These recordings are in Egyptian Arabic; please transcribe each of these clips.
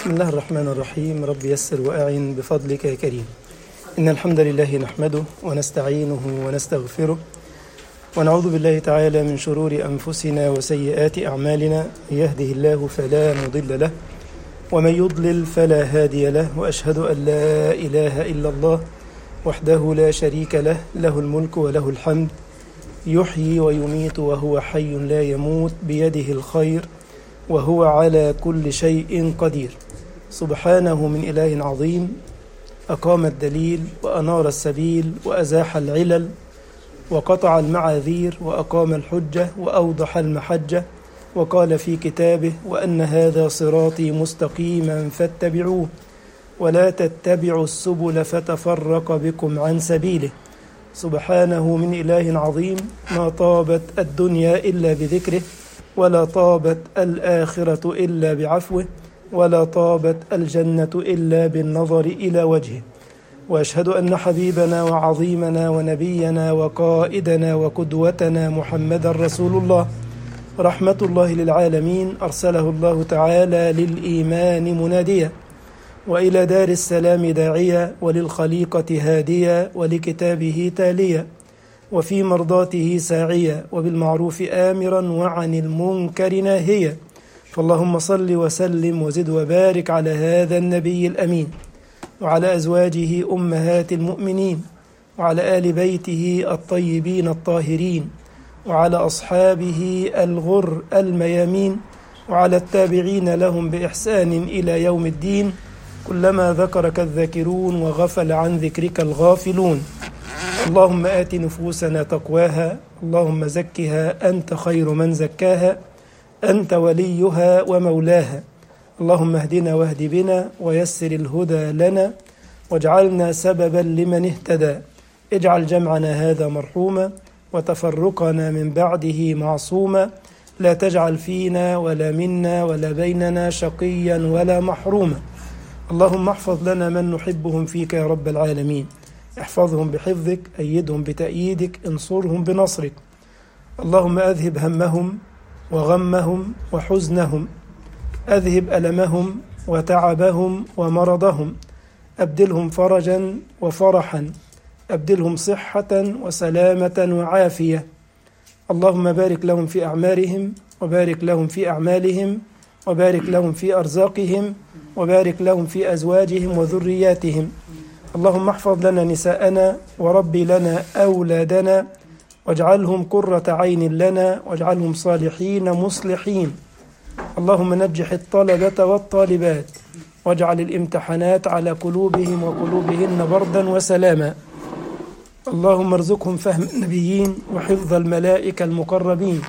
بسم الله الرحمن الرحيم رب يسر وأعن بفضلك يا كريم إن الحمد لله نحمده ونستعينه ونستغفره ونعوذ بالله تعالى من شرور أنفسنا وسيئات أعمالنا من يهده الله فلا مضل له ومن يضلل فلا هادي له وأشهد أن لا إله إلا الله وحده لا شريك له له الملك وله الحمد يحيي ويميت وهو حي لا يموت بيده الخير وهو على كل شيء قدير سبحانه من إله عظيم أقام الدليل وأنار السبيل وأزاح العلل وقطع المعاذير وأقام الحجة وأوضح المحجة وقال في كتابه وأن هذا صراطي مستقيما فاتبعوه ولا تتبعوا السبل فتفرق بكم عن سبيله سبحانه من إله عظيم ما طابت الدنيا إلا بذكره ولا طابت الآخرة إلا بعفوه ولا طابت الجنة إلا بالنظر إلى وجهه وأشهد أن حبيبنا وعظيمنا ونبينا وقائدنا وقدوتنا محمدا رسول الله رحمة الله للعالمين أرسله الله تعالى للإيمان مناديا وإلى دار السلام داعيا وللخليقة هاديا ولكتابه تاليا وفي مرضاته ساعيا وبالمعروف آمرا وعن المنكر ناهيا فاللهم صل وسلم وزد وبارك على هذا النبي الأمين وعلى أزواجه أمهات المؤمنين وعلى آل بيته الطيبين الطاهرين وعلى أصحابه الغر الميامين وعلى التابعين لهم بإحسان إلى يوم الدين كلما ذكرك الذاكرون وغفل عن ذكرك الغافلون اللهم آت نفوسنا تقواها اللهم زكها أنت خير من زكاها أنت وليها ومولاها اللهم اهدنا واهد بنا ويسر الهدى لنا واجعلنا سببا لمن اهتدى اجعل جمعنا هذا مرحوما وتفرقنا من بعده معصوما لا تجعل فينا ولا منا ولا بيننا شقيا ولا محروما اللهم احفظ لنا من نحبهم فيك يا رب العالمين احفظهم بحفظك أيدهم بتأييدك انصرهم بنصرك اللهم أذهب همهم وغمهم وحزنهم أذهب ألمهم وتعبهم ومرضهم أبدلهم فرجا وفرحا أبدلهم صحة وسلامة وعافية اللهم بارك لهم في أعمارهم وبارك لهم في أعمالهم وبارك لهم في أرزاقهم وبارك لهم في أزواجهم وذرياتهم اللهم احفظ لنا نساءنا وربي لنا أولادنا واجعلهم قرة عين لنا واجعلهم صالحين مصلحين اللهم نجح الطلبة والطالبات واجعل الامتحانات على قلوبهم وقلوبهن بردا وسلاما اللهم ارزقهم فهم النبيين وحفظ الملائكة المقربين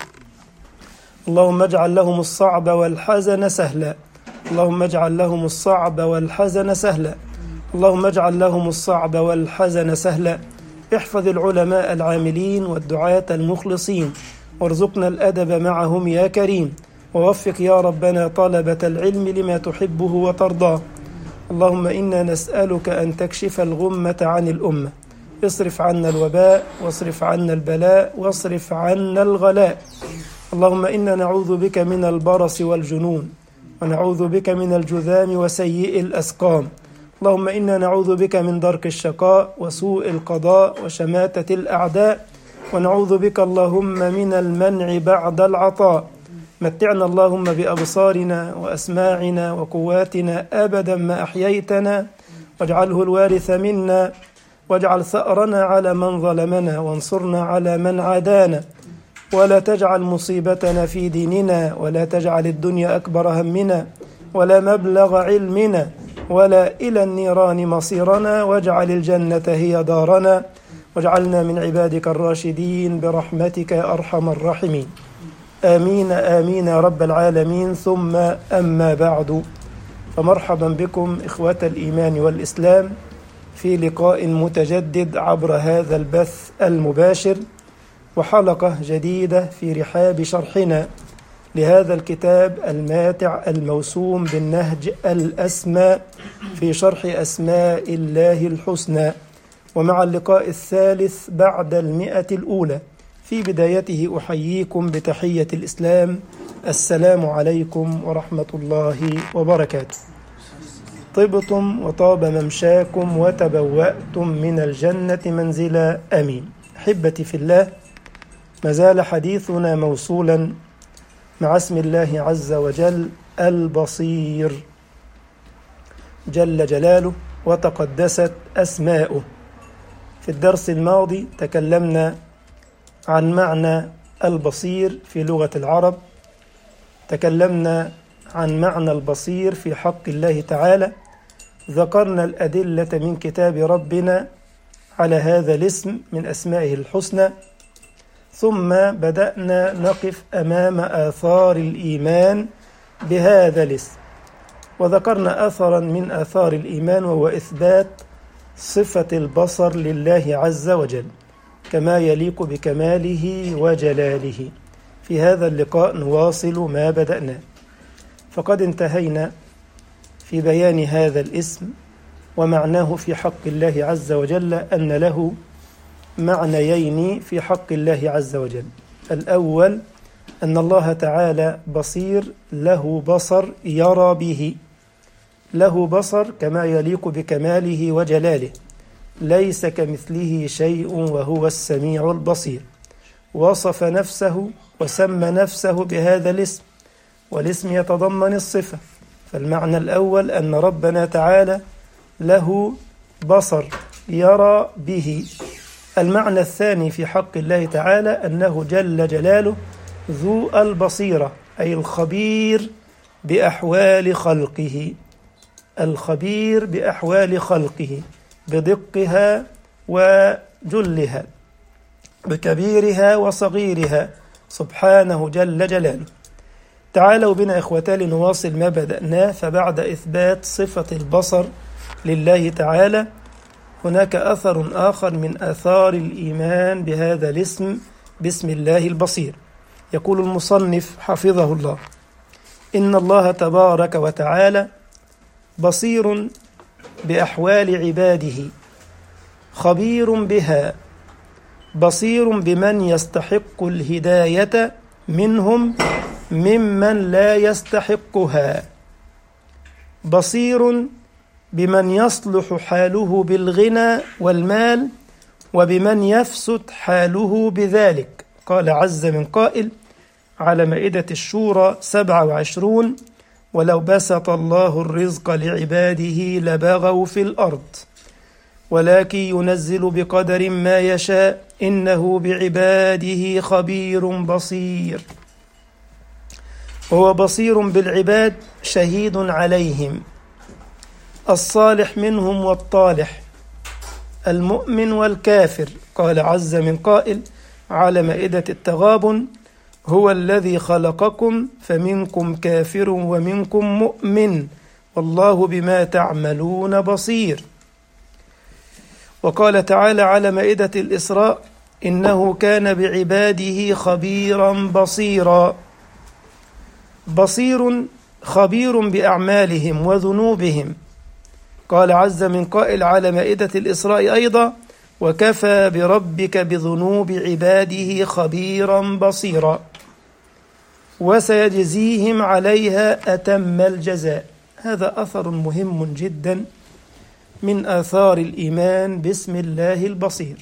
اللهم اجعل لهم الصعب والحزن سهلا اللهم اجعل لهم الصعب والحزن سهلا اللهم اجعل لهم الصعب والحزن سهلا احفظ العلماء العاملين والدعاة المخلصين وارزقنا الأدب معهم يا كريم ووفق يا ربنا طلبة العلم لما تحبه وترضاه اللهم إنا نسألك أن تكشف الغمة عن الأمة اصرف عنا الوباء واصرف عنا البلاء واصرف عنا الغلاء اللهم إنا نعوذ بك من البرص والجنون ونعوذ بك من الجذام وسيء الأسقام اللهم إنا نعوذ بك من درك الشقاء وسوء القضاء وشماتة الأعداء ونعوذ بك اللهم من المنع بعد العطاء متعنا اللهم بأبصارنا وأسماعنا وقواتنا أبدا ما أحييتنا واجعله الوارث منا واجعل ثأرنا على من ظلمنا وانصرنا على من عادانا ولا تجعل مصيبتنا في ديننا ولا تجعل الدنيا أكبر همنا ولا مبلغ علمنا ولا إلى النيران مصيرنا واجعل الجنة هي دارنا واجعلنا من عبادك الراشدين برحمتك يا أرحم الراحمين آمين آمين يا رب العالمين ثم أما بعد فمرحبا بكم إخوة الإيمان والإسلام في لقاء متجدد عبر هذا البث المباشر وحلقة جديدة في رحاب شرحنا لهذا الكتاب الماتع الموسوم بالنهج الأسماء في شرح أسماء الله الحسنى ومع اللقاء الثالث بعد المئة الأولى في بدايته أحييكم بتحية الإسلام السلام عليكم ورحمة الله وبركاته طبتم وطاب ممشاكم وتبوأتم من الجنة منزلا أمين أحبتي في الله ما زال حديثنا موصولا مع اسم الله عز وجل البصير جل جلاله وتقدست أسماؤه في الدرس الماضي تكلمنا عن معنى البصير في لغة العرب تكلمنا عن معنى البصير في حق الله تعالى ذكرنا الأدلة من كتاب ربنا على هذا الاسم من أسمائه الحسنى ثم بدأنا نقف أمام آثار الإيمان بهذا الاسم وذكرنا أثرا من آثار الإيمان وهو إثبات صفة البصر لله عز وجل كما يليق بكماله وجلاله في هذا اللقاء نواصل ما بدأنا فقد انتهينا في بيان هذا الاسم ومعناه في حق الله عز وجل أن له معنيين في حق الله عز وجل الأول أن الله تعالى بصير له بصر يرى به له بصر كما يليق بكماله وجلاله ليس كمثله شيء وهو السميع البصير وصف نفسه وسمى نفسه بهذا الاسم والاسم يتضمن الصفة فالمعنى الأول أن ربنا تعالى له بصر يرى به المعنى الثاني في حق الله تعالى أنه جل جلاله ذو البصيرة أي الخبير بأحوال خلقه الخبير بأحوال خلقه بدقها وجلها بكبيرها وصغيرها سبحانه جل جلاله تعالوا بنا إخوتا لنواصل ما بدأناه فبعد إثبات صفة البصر لله تعالى هناك أثر آخر من آثار الإيمان بهذا الاسم بسم الله البصير يقول المصنف حفظه الله إن الله تبارك وتعالى بصير بأحوال عباده خبير بها بصير بمن يستحق الهداية منهم ممن لا يستحقها بصير بمن يصلح حاله بالغنى والمال وبمن يفسد حاله بذلك قال عز من قائل على مائدة الشورى سبعة وعشرون ولو بسط الله الرزق لعباده لبغوا في الأرض ولكن ينزل بقدر ما يشاء إنه بعباده خبير بصير هو بصير بالعباد شهيد عليهم الصالح منهم والطالح المؤمن والكافر قال عز من قائل على مائدة التغابن هو الذي خلقكم فمنكم كافر ومنكم مؤمن والله بما تعملون بصير وقال تعالى على مائدة الإسراء إنه كان بعباده خبيرا بصيرا بصير خبير بأعمالهم وذنوبهم قال عز من قائل على مائدة الإسراء أيضا وكفى بربك بذنوب عباده خبيرا بصيرا وسيجزيهم عليها أتم الجزاء هذا أثر مهم جدا من آثار الإيمان باسم الله البصير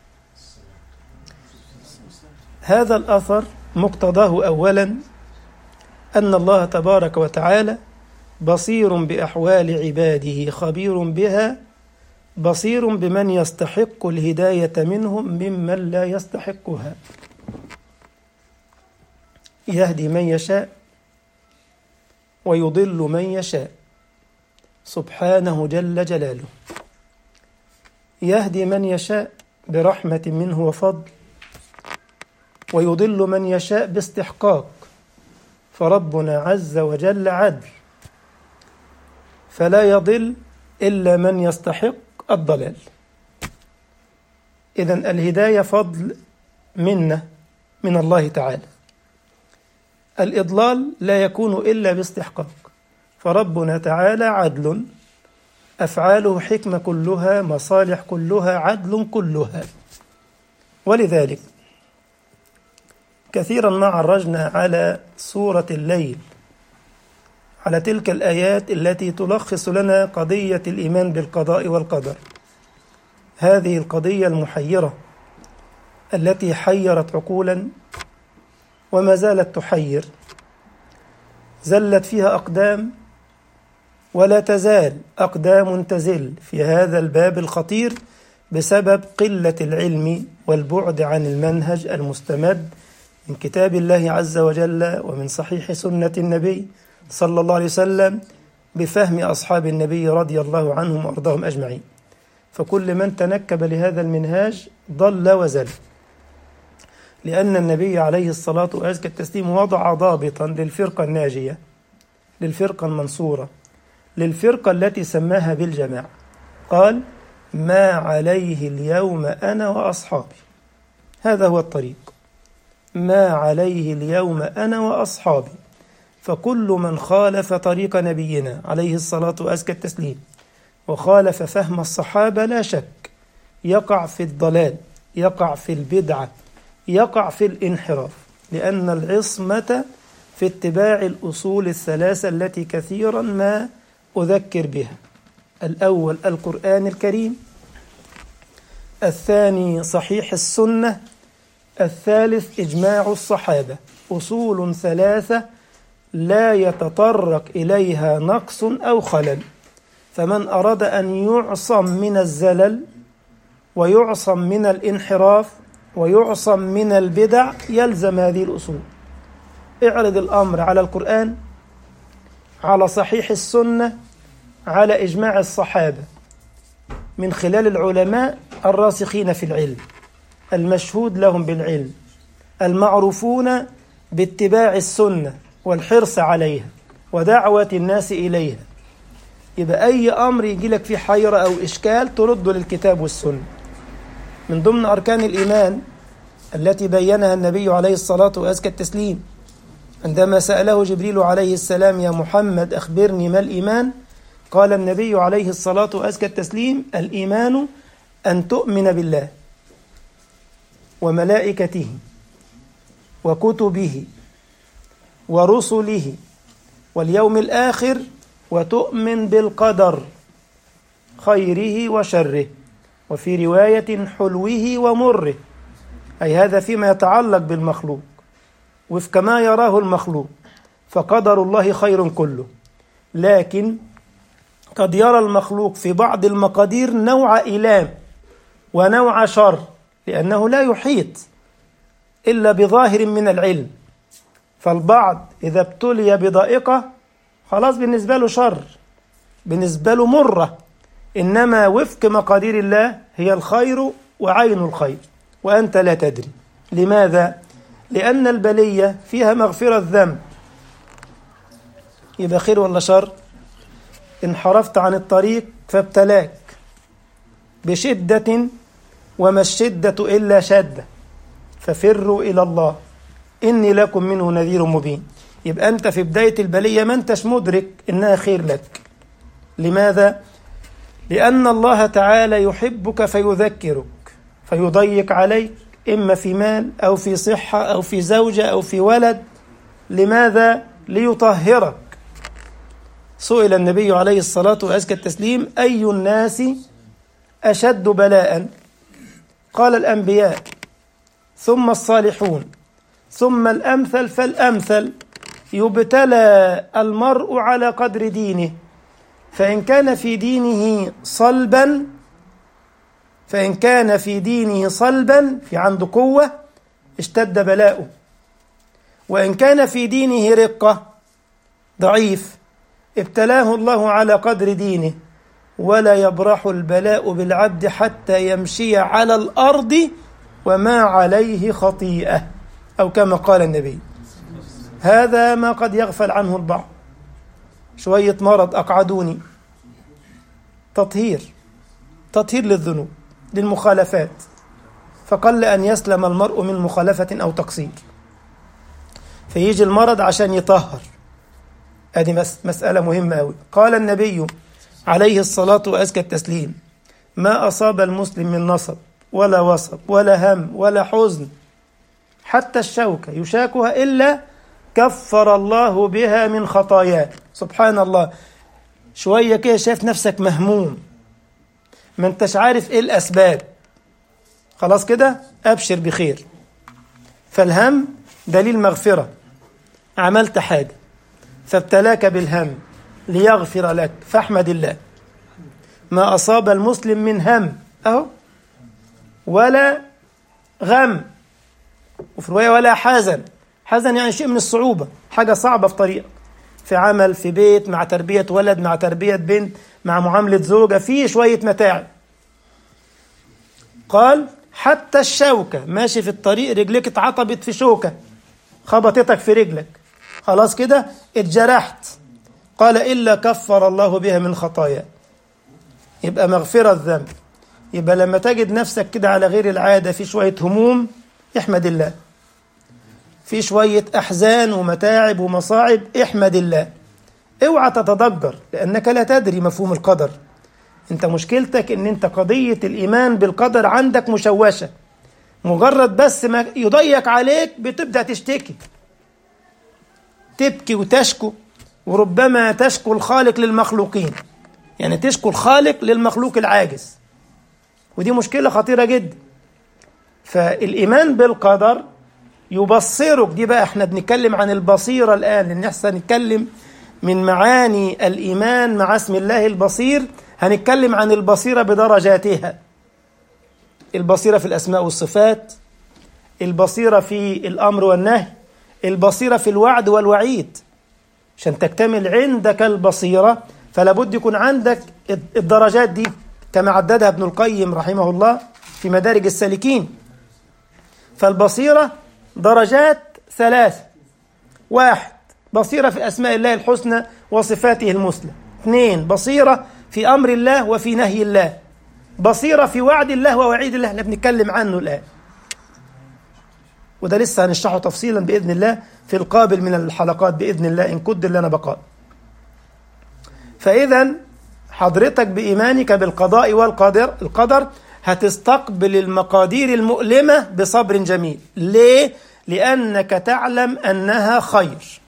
هذا الأثر مقتضاه أولا أن الله تبارك وتعالى بصير بأحوال عباده خبير بها بصير بمن يستحق الهداية منهم ممن لا يستحقها يهدي من يشاء ويضل من يشاء سبحانه جل جلاله يهدي من يشاء برحمة منه وفضل ويضل من يشاء باستحقاق فربنا عز وجل عدل فلا يضل إلا من يستحق الضلال إذا الهداية فضل منة من الله تعالى الإضلال لا يكون إلا باستحقاق فربنا تعالى عدل أفعاله حكمة كلها مصالح كلها عدل كلها ولذلك كثيرا ما عرجنا على سورة الليل على تلك الآيات التي تلخص لنا قضية الإيمان بالقضاء والقدر هذه القضية المحيرة التي حيرت عقولا وما زالت تحير زلت فيها أقدام ولا تزال أقدام تزل في هذا الباب الخطير بسبب قلة العلم والبعد عن المنهج المستمد من كتاب الله عز وجل ومن صحيح سنة النبي صلى الله عليه وسلم بفهم أصحاب النبي رضي الله عنهم وأرضاهم أجمعين فكل من تنكب لهذا المنهاج ضل وزل لأن النبي عليه الصلاة وأزكى التسليم وضع ضابطا للفرقة الناجية للفرقة المنصورة للفرقة التي سماها بالجماعة قال ما عليه اليوم أنا وأصحابي هذا هو الطريق ما عليه اليوم أنا وأصحابي فكل من خالف طريق نبينا عليه الصلاة وأزكى التسليم وخالف فهم الصحابة لا شك يقع في الضلال يقع في البدعة يقع في الانحراف لأن العصمة في اتباع الأصول الثلاثة التي كثيرا ما أذكر بها الأول القرآن الكريم الثاني صحيح السنة الثالث إجماع الصحابة أصول ثلاثة لا يتطرق إليها نقص أو خلل فمن أراد أن يعصم من الزلل ويعصم من الانحراف ويعصم من البدع يلزم هذه الأصول اعرض الأمر على القرآن على صحيح السنة على إجماع الصحابة من خلال العلماء الراسخين في العلم المشهود لهم بالعلم المعروفون باتباع السنة والحرص عليها ودعوة الناس إليها يبقى أي أمر يجي لك فيه حيرة أو إشكال ترده للكتاب والسنة من ضمن أركان الإيمان التي بينها النبي عليه الصلاة وأزكى التسليم عندما سأله جبريل عليه السلام يا محمد أخبرني ما الإيمان قال النبي عليه الصلاة وأزكى التسليم الإيمان أن تؤمن بالله وملائكته وكتبه ورسله واليوم الآخر وتؤمن بالقدر خيره وشره وفي رواية حلوه ومره أي هذا فيما يتعلق بالمخلوق وفق ما يراه المخلوق فقدر الله خير كله لكن قد يرى المخلوق في بعض المقادير نوع إيلام ونوع شر لأنه لا يحيط إلا بظاهر من العلم فالبعض إذا ابتلي بضائقة خلاص بالنسبة له شر بالنسبة له مرة إنما وفق مقادير الله هي الخير وعين الخير وأنت لا تدري لماذا؟ لأن البلية فيها مغفرة ذنب يبقى خير ولا شر؟ انحرفت عن الطريق فابتلاك بشدة وما الشدة إلا شدة ففروا إلى الله إني لكم منه نذير مبين يبقى أنت في بداية البلية ما أنتش مدرك إنها خير لك لماذا؟ لأن الله تعالى يحبك فيذكرك فيضيق عليك إما في مال أو في صحة أو في زوجة أو في ولد لماذا؟ ليطهرك سئل النبي عليه الصلاة وأزكى التسليم أي الناس أشد بلاء قال الأنبياء ثم الصالحون ثم الأمثل فالأمثل يبتلى المرء على قدر دينه فإن كان في دينه صلبا فإن كان في دينه صلبا في عنده قوة اشتد بلاؤه وإن كان في دينه رقة ضعيف ابتلاه الله على قدر دينه ولا يبرح البلاء بالعبد حتى يمشي على الأرض وما عليه خطيئة أو كما قال النبي هذا ما قد يغفل عنه البعض شوية مرض أقعدوني تطهير تطهير للذنوب للمخالفات فقل أن يسلم المرء من مخالفة أو تقصير فيجي المرض عشان يطهر هذه مسألة مهمة أوي قال النبي عليه الصلاة وأزكى التسليم ما أصاب المسلم من نصب ولا وصب ولا هم ولا حزن حتى الشوكة يشاكها إلا كفر الله بها من خطاياه سبحان الله شوية كده شايف نفسك مهموم ما انتش عارف ايه الأسباب خلاص كده أبشر بخير فالهم دليل مغفرة عملت حاجة فابتلاك بالهم ليغفر لك فاحمد الله ما أصاب المسلم من هم أهو ولا غم وفي رواية ولا حزن حزن يعني شيء من الصعوبة حاجة صعبة في طريقك في عمل في بيت مع تربية ولد مع تربية بنت مع معاملة زوجة في شوية متاعب قال حتى الشوكة ماشي في الطريق رجلك اتعطبت في شوكة خبطتك في رجلك خلاص كده اتجرحت قال إلا كفر الله بها من خطايا يبقى مغفرة الذنب يبقى لما تجد نفسك كده على غير العادة في شوية هموم احمد الله في شوية أحزان ومتاعب ومصاعب احمد الله اوعى تتضجر لأنك لا تدري مفهوم القدر انت مشكلتك ان انت قضية الإيمان بالقدر عندك مشوشة مجرد بس ما يضيق عليك بتبدأ تشتكي تبكي وتشكو وربما تشكو الخالق للمخلوقين يعني تشكو الخالق للمخلوق العاجز ودي مشكلة خطيرة جدا فالإيمان بالقدر يبصرك دي بقى احنا بنتكلم عن البصيرة الآن لأن احنا نتكلم من معاني الإيمان مع اسم الله البصير هنتكلم عن البصيرة بدرجاتها البصيرة في الأسماء والصفات البصيرة في الأمر والنهي البصيرة في الوعد والوعيد عشان تكتمل عندك البصيرة فلا بد يكون عندك الدرجات دي كما عددها ابن القيم رحمه الله في مدارج السالكين فالبصيرة درجات ثلاثة واحد بصيرة في أسماء الله الحسنى وصفاته المثلى اثنين بصيرة في أمر الله وفي نهي الله بصيرة في وعد الله ووعيد الله احنا بنتكلم عنه الآن وده لسه هنشرحه تفصيلا بإذن الله في القابل من الحلقات بإذن الله إن قدر لنا بقاء فإذا حضرتك بإيمانك بالقضاء والقدر القدر هتستقبل المقادير المؤلمة بصبر جميل ليه؟ لأنك تعلم أنها خير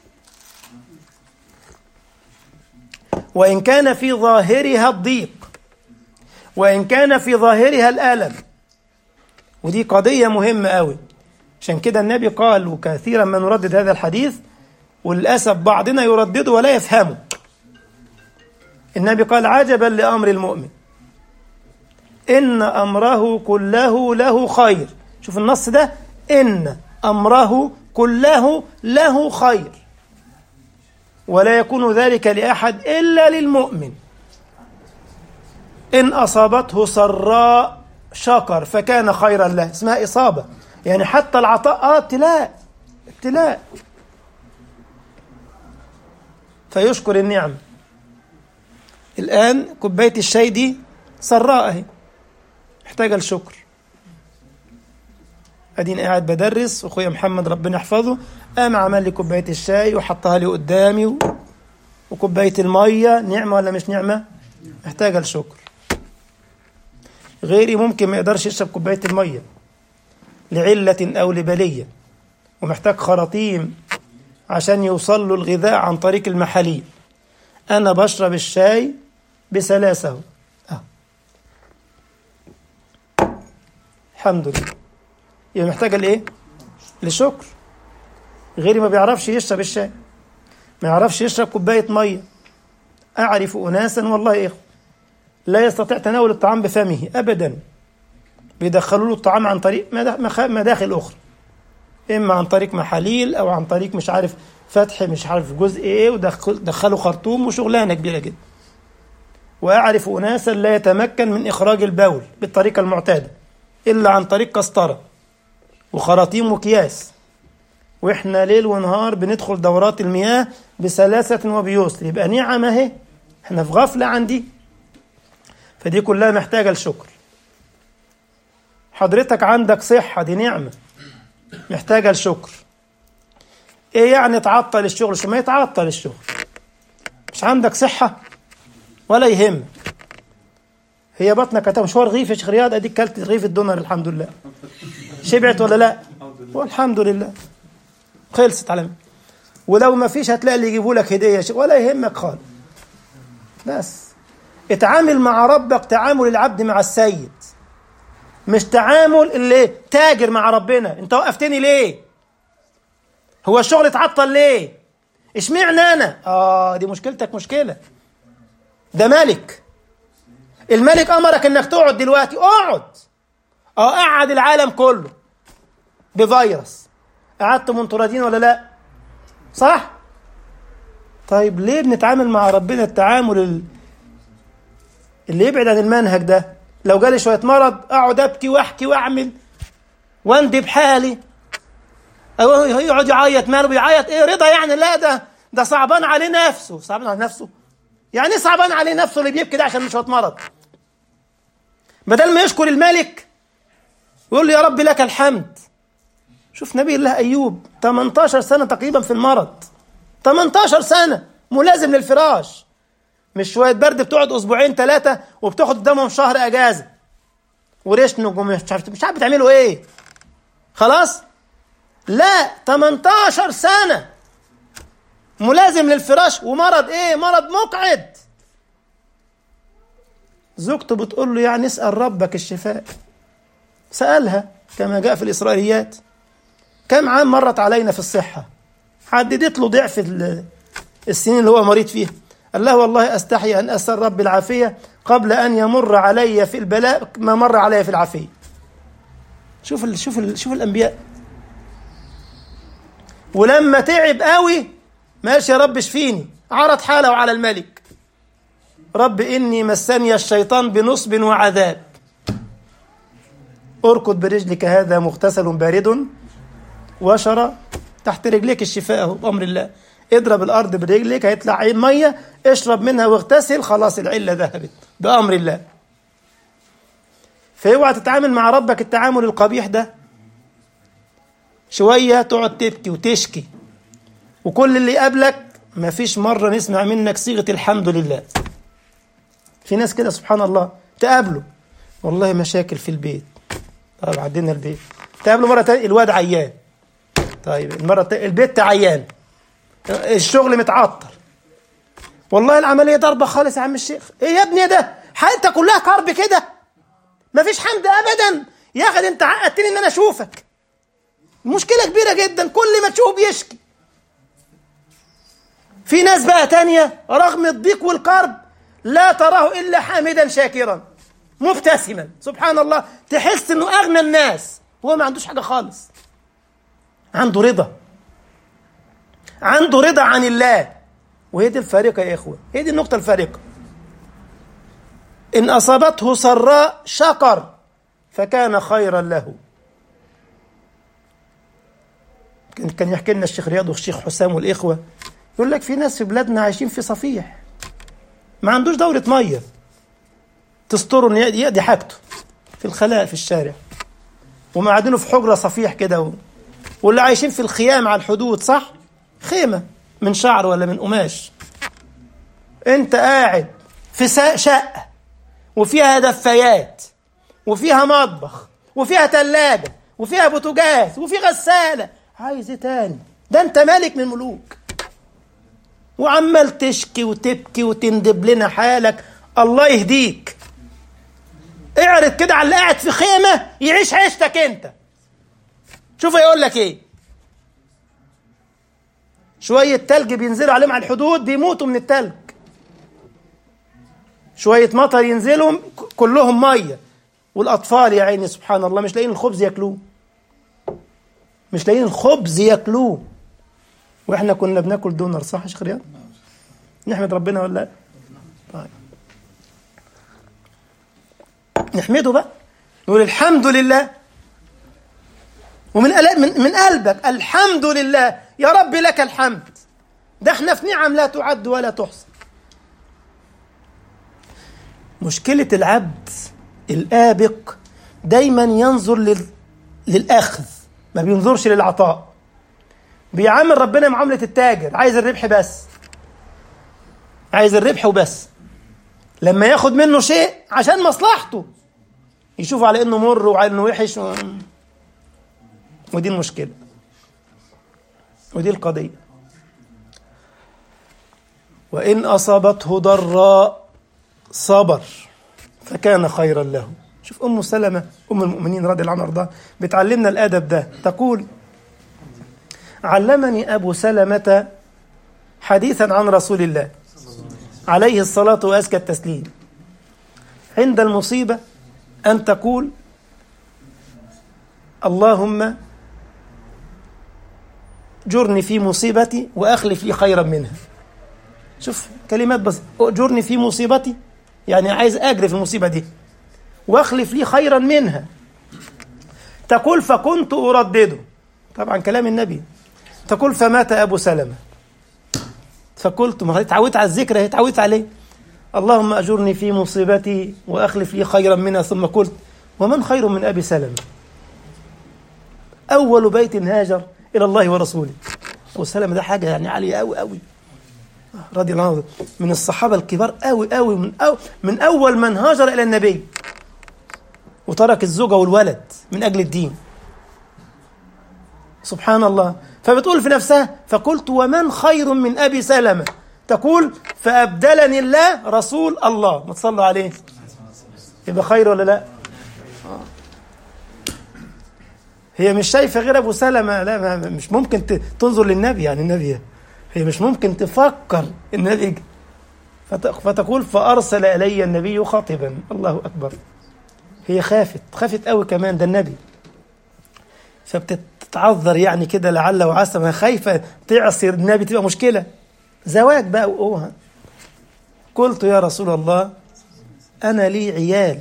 وإن كان في ظاهرها الضيق وإن كان في ظاهرها الألم ودي قضية مهمة قوي عشان كده النبي قال وكثيرا ما نردد هذا الحديث وللأسف بعضنا يردده ولا يفهمه النبي قال عجبا لأمر المؤمن إن أمره كله له خير شوف النص ده إن أمره كله له خير ولا يكون ذلك لأحد إلا للمؤمن إن أصابته سراء شكر فكان خيرا له اسمها إصابة يعني حتى العطاء آه ابتلاء ابتلاء فيشكر النعم الآن كوباية الشاي دي سراء اهي محتاجة الشكر اديني قاعد بدرس واخويا محمد ربنا يحفظه قام عمل لي كوبايه الشاي وحطها لي قدامي و... وكوبايه الميه نعمه ولا مش نعمه محتاجه الشكر غيري ممكن ما يقدرش يشرب كوبايه الميه لعله او لبليه ومحتاج خراطيم عشان يوصل له الغذاء عن طريق المحاليل انا بشرب الشاي بسلاسه أه. الحمد لله يبقى محتاجه لايه؟ للشكر غيري ما بيعرفش يشرب الشاي ما يعرفش يشرب كوبايه ميه اعرف اناسا والله يا اخو لا يستطيع تناول الطعام بفمه ابدا بيدخلوا له الطعام عن طريق مداخل اخرى اما عن طريق محاليل او عن طريق مش عارف فتح مش عارف جزء ايه ودخلوا خرطوم وشغلانه كبيره جدا واعرف اناسا لا يتمكن من اخراج البول بالطريقه المعتاده الا عن طريق قسطره وخراطيم وكياس واحنا ليل ونهار بندخل دورات المياه بسلاسة وبيسر يبقى نعم اهي احنا في غفلة عن دي فدي كلها محتاجة لشكر حضرتك عندك صحة دي نعمة محتاجة لشكر ايه يعني تعطل الشغل شو ما يتعطل الشغل مش عندك صحة ولا يهمك هي بطنك هتبقى مشوار رغيف يا شيخ رياض اديك كلت رغيف الدونر الحمد لله شبعت ولا لا والحمد لله خلصت على ولو ما فيش هتلاقي اللي يجيبوا لك هديه يا شيخ ولا يهمك خالص بس اتعامل مع ربك تعامل العبد مع السيد مش تعامل اللي تاجر مع ربنا انت وقفتني ليه هو الشغل اتعطل ليه اشمعنى انا اه دي مشكلتك مشكله ده ملك الملك امرك انك تقعد دلوقتي اقعد اه قعد العالم كله بفيروس قعدتم انتوا راضيين ولا لا صح طيب ليه بنتعامل مع ربنا التعامل ال- اللي يبعد عن المنهج ده لو جالي شويه مرض اقعد ابكي واحكي واعمل واندب حالي أو يقعد يعيط ماله بيعيط ايه رضا يعني لا ده ده صعبان عليه نفسه صعبان على نفسه يعني ايه صعبان عليه نفسه اللي بيبكي ده عشان مش شويه مرض بدل ما يشكر الملك ويقول له يا رب لك الحمد شوف نبي الله ايوب 18 سنه تقريبا في المرض 18 سنه ملازم للفراش مش شويه برد بتقعد اسبوعين ثلاثه وبتاخد قدامهم شهر اجازه ورشنج ومش عارف مش عارف بتعملوا ايه خلاص لا 18 سنه ملازم للفراش ومرض ايه مرض مقعد زوجته بتقول له يعني اسال ربك الشفاء سالها كما جاء في الاسرائيليات كم عام مرت علينا في الصحه حددت له ضعف ال- السنين اللي هو مريض فيها قال له والله استحي ان اسال رب العافيه قبل ان يمر علي في البلاء ما مر علي في العافيه شوف ال شوف ال شوف الانبياء ولما تعب قوي ماشي يا رب اشفيني عرض حاله على الملك رب اني مسني الشيطان بنصب وعذاب اركض برجلك هذا مغتسل بارد وشرى تحت رجليك الشفاء اهو بامر الله اضرب الارض برجلك هيطلع عين ميه اشرب منها واغتسل خلاص العله ذهبت بامر الله فاوعى تتعامل مع ربك التعامل القبيح ده شويه تقعد تبكي وتشكي وكل اللي يقابلك ما فيش مره نسمع منك صيغه الحمد لله في ناس كده سبحان الله تقابله والله مشاكل في البيت طيب عدينا البيت تقابله مره تانية الواد عيان طيب المره التانية البيت عيان الشغل متعطل والله العمليه ضربه خالص يا عم الشيخ ايه يا ابني ده حياتك كلها كرب كده مفيش حمد ابدا يا اخي ده انت عقدتني ان انا اشوفك مشكله كبيره جدا كل ما تشوفه بيشكي في ناس بقى تانية رغم الضيق والكرب لا تراه الا حامدا شاكرا مبتسما سبحان الله تحس انه اغنى الناس هو ما عندوش حاجه خالص عنده رضا عنده رضا عن الله وهي دي الفارقه يا اخوه هي دي النقطه الفارقه ان اصابته سراء شكر فكان خيرا له كان كان يحكي لنا الشيخ رياض والشيخ حسام والاخوه يقول لك في ناس في بلادنا عايشين في صفيح ما عندوش دورة مية تستره ان يقضي حاجته في الخلاء في الشارع ومقعدينه في حجرة صفيح كده و... واللي عايشين في الخيام على الحدود صح خيمة من شعر ولا من قماش انت قاعد في سا- شقة وفيها دفايات وفيها مطبخ وفيها تلاجة وفيها بوتاجاز وفي غسالة عايز ايه تاني ده انت ملك من الملوك وعمال تشكي وتبكي وتندب لنا حالك الله يهديك اعرض كده على اللي قاعد في خيمه يعيش عيشتك انت شوف يقول لك ايه شويه تلج بينزلوا عليهم على الحدود بيموتوا من التلج شويه مطر ينزلوا ك- كلهم ميه والاطفال يا عيني سبحان الله مش لاقيين الخبز ياكلوه مش لاقيين الخبز ياكلوه واحنا كنا بناكل دونر صح يا شيخ رياض؟ نحمد ربنا ولا لا؟ طيب نحمده بقى نقول الحمد لله ومن قل- من من قلبك الحمد لله يا رب لك الحمد ده احنا في نعم لا تعد ولا تحصى مشكلة العبد الآبق دايما ينظر لل... للأخذ ما بينظرش للعطاء بيعامل ربنا معاملة التاجر عايز الربح بس عايز الربح وبس لما ياخد منه شيء عشان مصلحته يشوف على انه مر وعلى انه وحش و... ودي المشكلة ودي القضية وإن أصابته ضراء صبر فكان خيرا له شوف أم سلمة أم المؤمنين رضي الله عنها وارضاها بتعلمنا الأدب ده تقول علمني أبو سلمة حديثا عن رسول الله عليه الصلاة وأزكى التسليم عند المصيبة أن تقول اللهم جرني في مصيبتي وأخلف لي خيرا منها شوف كلمات بس أجرني في مصيبتي يعني عايز أجري في المصيبة دي واخلف لي خيرا منها تقول فكنت أردده طبعا كلام النبي تقول فمات أبو سلمة فقلت ما اتعودت على الذكر اهي اتعودت عليه اللهم أجرني في مصيبتي وأخلف لي خيرا منها ثم قلت ومن خير من أبي سلمة أول بيت هاجر إلى الله ورسوله أبو سلمة ده حاجة يعني عالية أوي أوي رضي الله عنه من الصحابة الكبار أوي أوي من, أو من أول من هاجر إلى النبي وترك الزوجة والولد من أجل الدين سبحان الله فبتقول في نفسها فقلت ومن خير من أبي سلمة تقول فأبدلني الله رسول الله ما تصلوا عليه يبقى خير ولا لا هي مش شايفة غير أبو سلمة لا ما مش ممكن تنظر للنبي يعني النبي هي مش ممكن تفكر النبي فتقول فأرسل إلي النبي خاطبا الله أكبر هي خافت خافت قوي كمان ده النبي فبتتعذر يعني كده لعل وعسى ما خايفة تعصي النبي تبقى مشكلة زواج بقى وقوها قلت يا رسول الله أنا لي عيال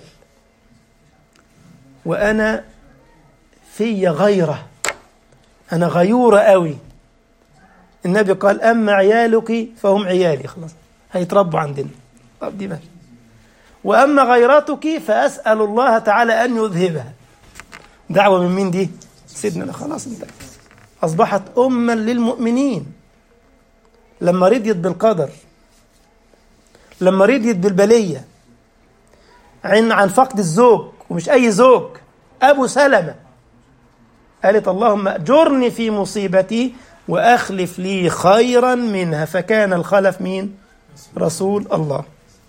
وأنا في غيرة أنا غيورة قوي النبي قال أما عيالك فهم عيالي خلاص هيتربوا عندنا طب دي ماشي وأما غيرتك فأسأل الله تعالى أن يذهبها دعوة من مين دي سيدنا خلاص انت أصبحت أما للمؤمنين لما رضيت بالقدر لما رضيت بالبلية عن عن فقد الزوج ومش أي زوج أبو سلمة قالت اللهم أجرني في مصيبتي وأخلف لي خيرا منها فكان الخلف مين رسول الله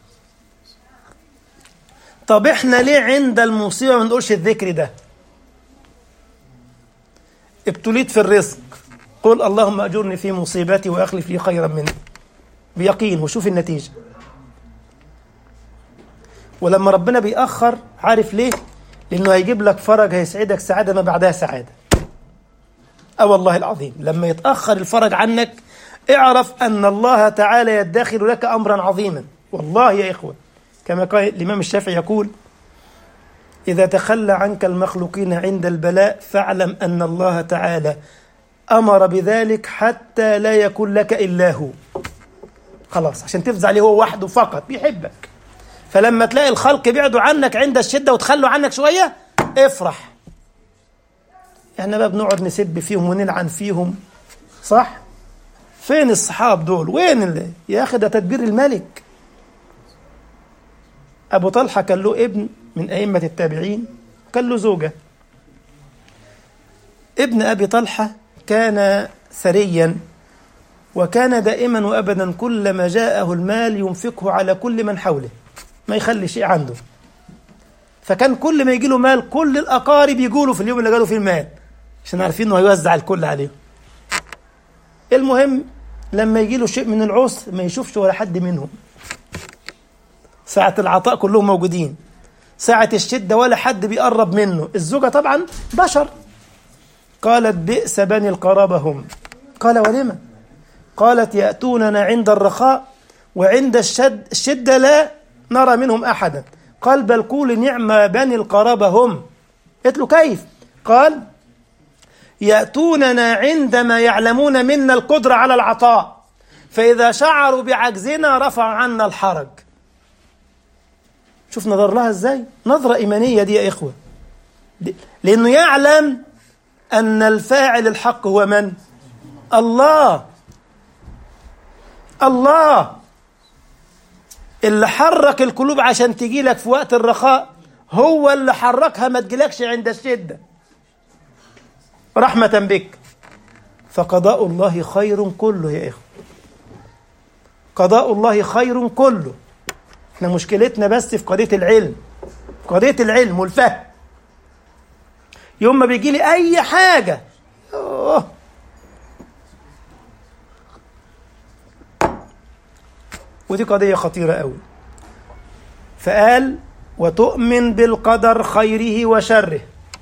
طب احنا ليه عند المصيبة ما نقولش الذكر ده ابتليت في الرزق قل اللهم أجرني في مصيبتي وأخلف لي خيرا منها بيقين وشوف النتيجة ولما ربنا بيأخر عارف ليه لأنه هيجيب لك فرج هيسعدك سعادة ما بعدها سعادة أه والله العظيم لما يتأخر الفرج عنك اعرف أن الله تعالى يدخر لك أمرا عظيما والله يا إخوة كما قال الإمام الشافعي يقول إذا تخلى عنك المخلوقين عند البلاء فاعلم أن الله تعالى أمر بذلك حتى لا يكون لك إلا هو خلاص عشان تفزع عليه هو وحده فقط بيحبك فلما تلاقي الخلق بعدوا عنك عند الشدة وتخلوا عنك شوية افرح احنا بقى بنقعد نسب فيهم ونلعن فيهم صح فين الصحاب دول وين اللي يا اخي ده تدبير الملك ابو طلحه كان له ابن من ائمه التابعين كان له زوجه ابن ابي طلحه كان ثريا وكان دائما وابدا كلما جاءه المال ينفقه على كل من حوله ما يخلي شيء عنده فكان كل ما يجي له مال كل الاقارب يقولوا في اليوم اللي جاله فيه المال عشان عارفين انه هيوزع الكل عليهم المهم لما يجي له شيء من العسر ما يشوفش ولا حد منهم ساعة العطاء كلهم موجودين ساعة الشدة ولا حد بيقرب منه الزوجة طبعا بشر قالت بئس بني القرابة هم قال ولما قالت يأتوننا عند الرخاء وعند الشد الشدة لا نرى منهم أحدا قال بل قول نعم بني القرابة هم قلت له كيف قال يأتوننا عندما يعلمون منا القدرة على العطاء فإذا شعروا بعجزنا رفعوا عنا الحرج شوف نظر لها ازاي نظرة إيمانية دي يا إخوة لأنه يعلم أن الفاعل الحق هو من الله الله اللي حرك القلوب عشان تجي لك في وقت الرخاء هو اللي حركها ما تجيلكش عند الشدة رحمة بك فقضاء الله خير كله يا إخوة قضاء الله خير كله احنا مشكلتنا بس في قضية العلم قضية العلم والفهم يوم ما بيجي لي أي حاجة أوه. ودي قضية خطيرة قوي فقال وتؤمن بالقدر خيره وشره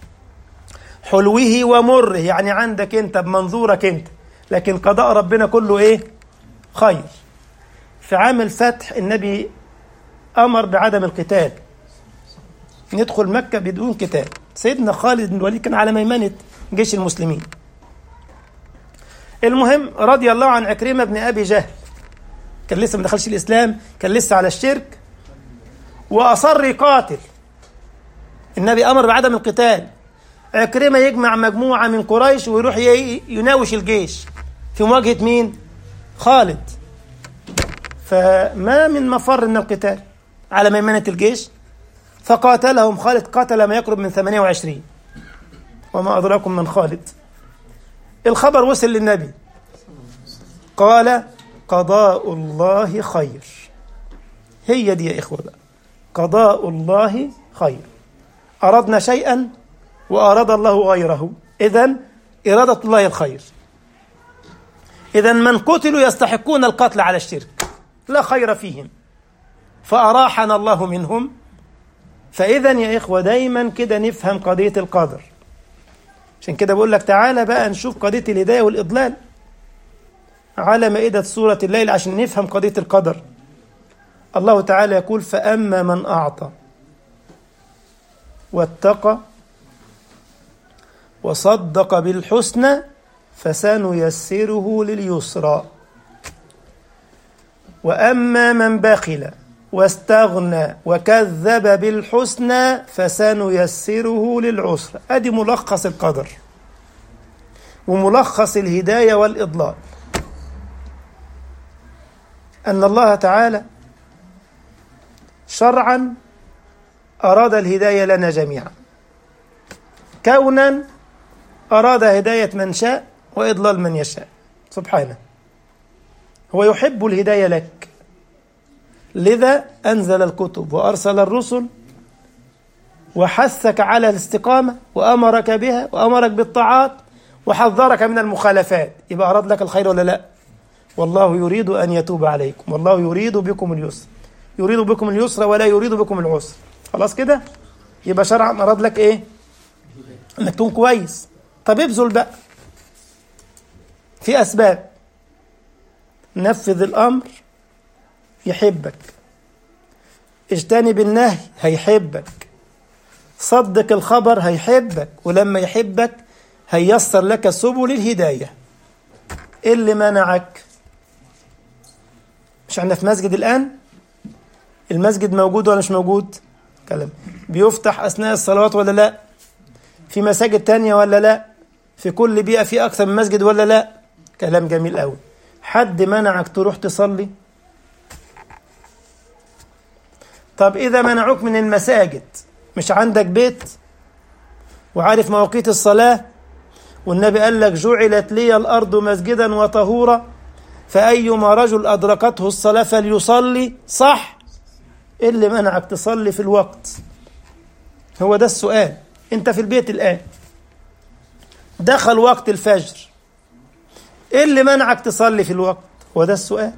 حلوه ومره يعني عندك انت بمنظورك انت لكن قضاء ربنا كله ايه خير في عام الفتح النبي امر بعدم القتال ندخل مكه بدون قتال سيدنا خالد بن الوليد كان على ميمنه جيش المسلمين المهم رضي الله عن عكرمه بن ابي جهل كان لسه ما دخلش الاسلام كان لسه على الشرك واصر يقاتل النبي امر بعدم القتال عكرمه يجمع مجموعه من قريش ويروح يناوش الجيش في مواجهه مين خالد فما من مفر من القتال على ميمنه الجيش فقاتلهم خالد قتل ما يقرب من 28 وما أدراكم من خالد الخبر وصل للنبي قال قضاء الله خير هي دي يا إخوة بقى قضاء الله خير أردنا شيئا وأراد الله غيره إذا إرادة الله الخير إذا من قتلوا يستحقون القتل على الشرك لا خير فيهم فأراحنا الله منهم فإذا يا إخوة دايما كده نفهم قضية القدر عشان كده بقول لك تعالى بقى نشوف قضية الهداية والإضلال على مائدة سورة الليل عشان نفهم قضية القدر الله تعالى يقول فأما من أعطى واتقى وصدق بالحسنى فسنيسره لليسرى وأما من بخل واستغنى وكذب بالحسنى فسنيسره للعسرى ادي ملخص القدر وملخص الهدايه والاضلال ان الله تعالى شرعا اراد الهدايه لنا جميعا كونا اراد هدايه من شاء واضلال من يشاء سبحانه هو يحب الهدايه لك لذا أنزل الكتب وأرسل الرسل وحثك على الاستقامة وأمرك بها وأمرك بالطاعات وحذرك من المخالفات يبقى أراد لك الخير ولا لا والله يريد أن يتوب عليكم والله يريد بكم اليسر يريد بكم اليسر ولا يريد بكم العسر خلاص كده يبقى شرعا أراد لك إيه أنك تكون كويس طب ابذل بقى في أسباب نفذ الأمر يحبك اجتنب النهي هيحبك صدق الخبر هيحبك ولما يحبك هيسر لك سبل الهداية إيه اللي منعك مش عندنا في مسجد الآن المسجد موجود ولا مش موجود كلام بيفتح أثناء الصلوات ولا لا في مساجد تانية ولا لا في كل بيئة في أكثر من مسجد ولا لا كلام جميل قوي حد منعك تروح تصلي طب إذا منعوك من المساجد مش عندك بيت وعارف مواقيت الصلاة والنبي قال لك جعلت لي الأرض مسجدا وطهورا فأيما رجل أدركته الصلاة فليصلي صح إيه اللي منعك تصلي في الوقت هو ده السؤال أنت في البيت الآن دخل وقت الفجر إيه اللي منعك تصلي في الوقت هو ده السؤال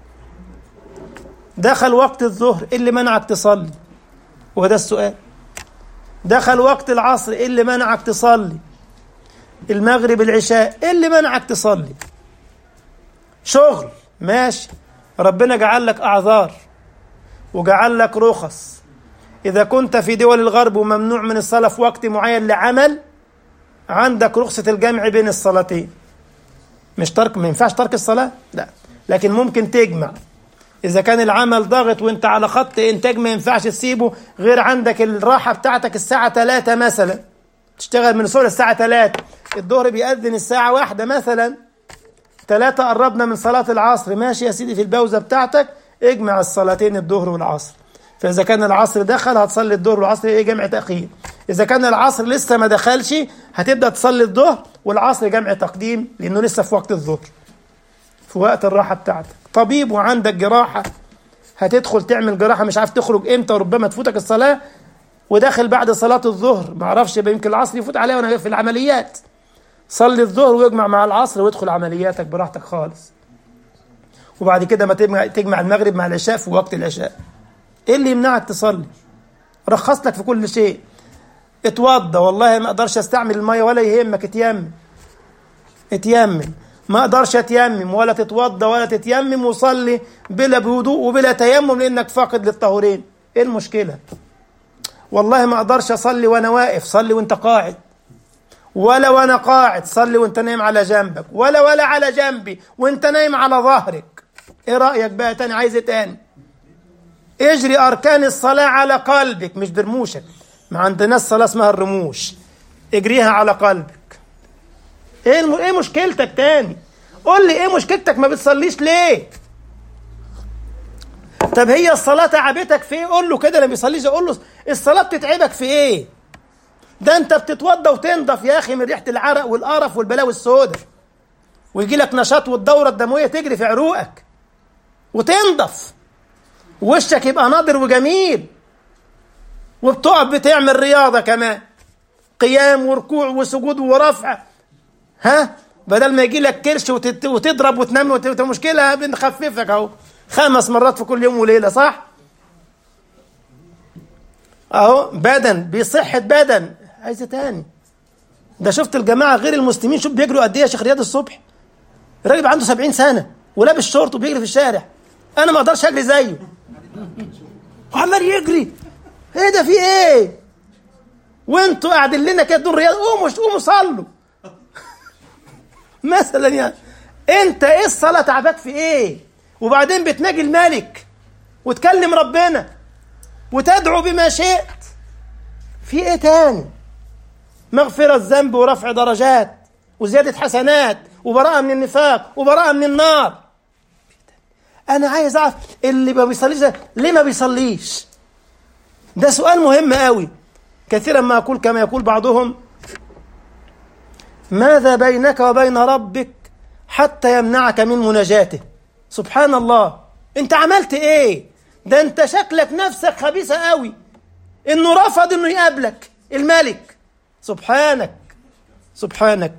دخل وقت الظهر إيه اللي منعك تصلي وده السؤال دخل وقت العصر إيه اللي منعك تصلي المغرب العشاء إيه اللي منعك تصلي شغل ماشي ربنا جعل لك أعذار وجعل لك رخص إذا كنت في دول الغرب وممنوع من الصلاة في وقت معين لعمل عندك رخصة الجمع بين الصلاتين مش ترك ما ينفعش ترك الصلاة لا لكن ممكن تجمع إذا كان العمل ضاغط وأنت على خط إنتاج ما ينفعش تسيبه غير عندك الراحة بتاعتك الساعة 3 مثلا تشتغل من الصبح الساعة 3 الظهر بيأذن الساعة واحدة مثلا ثلاثة قربنا من صلاة العصر ماشي يا سيدي في البوزة بتاعتك اجمع الصلاتين الظهر والعصر فإذا كان العصر دخل هتصلي الظهر والعصر إيه جمع تأخير إذا كان العصر لسه ما دخلش هتبدأ تصلي الظهر والعصر جمع تقديم لأنه لسه في وقت الظهر في وقت الراحة بتاعتك طبيب وعندك جراحة هتدخل تعمل جراحة مش عارف تخرج امتى وربما تفوتك الصلاة وداخل بعد صلاة الظهر ما اعرفش يبقى يمكن العصر يفوت عليا وانا في العمليات صلي الظهر واجمع مع العصر وادخل عملياتك براحتك خالص وبعد كده ما تجمع, تجمع المغرب مع العشاء في وقت العشاء ايه اللي يمنعك تصلي رخص لك في كل شيء اتوضى والله ما اقدرش استعمل الميه ولا يهمك اتيمم اتيمم ما اقدرش اتيمم ولا تتوضى ولا تتيمم وصلي بلا بهدوء وبلا تيمم لانك فاقد للطهورين ايه المشكله والله ما اقدرش اصلي وانا واقف صلي وانت قاعد ولا وانا قاعد صلي وانت نايم على جنبك ولا ولا على جنبي وانت نايم على ظهرك ايه رايك بقى تاني عايز ايه تاني اجري اركان الصلاه على قلبك مش برموشك ما عندناش صلاه اسمها الرموش اجريها على قلبك ايه الم... ايه مشكلتك تاني قول لي ايه مشكلتك ما بتصليش ليه طب هي الصلاه تعبتك في ايه قول له كده لما بيصليش قول له الصلاه بتتعبك في ايه ده انت بتتوضى وتنضف يا اخي من ريحه العرق والقرف والبلاوي السوداء ويجي لك نشاط والدوره الدمويه تجري في عروقك وتنضف وشك يبقى ناضر وجميل وبتقف بتعمل رياضه كمان قيام وركوع وسجود ورفع ها بدل ما يجي لك كرش وتت... وتضرب وتنام وت... مشكله بنخففك اهو خمس مرات في كل يوم وليله صح؟ اهو بدن بصحة بدن عايزة تاني ده شفت الجماعة غير المسلمين شوف بيجروا قد ايه يا شيخ رياض الصبح الراجل عنده 70 سنة ولابس شورت وبيجري في الشارع انا ما اقدرش اجري زيه وعمال يجري ايه ده في ايه وانتوا قاعدين لنا كده دون رياضة قوموا قوموا صلوا مثلا يعني انت ايه الصلاة تعباك في ايه وبعدين بتناجي الملك وتكلم ربنا وتدعو بما شئت في ايه تاني مغفرة الذنب ورفع درجات وزيادة حسنات وبراءة من النفاق وبراءة من النار أنا عايز أعرف اللي ما بيصليش ده ليه ما بيصليش؟ ده سؤال مهم قوي كثيرا ما أقول كما يقول بعضهم ماذا بينك وبين ربك حتى يمنعك من مناجاته سبحان الله انت عملت ايه ده انت شكلك نفسك خبيثة قوي انه رفض انه يقابلك الملك سبحانك سبحانك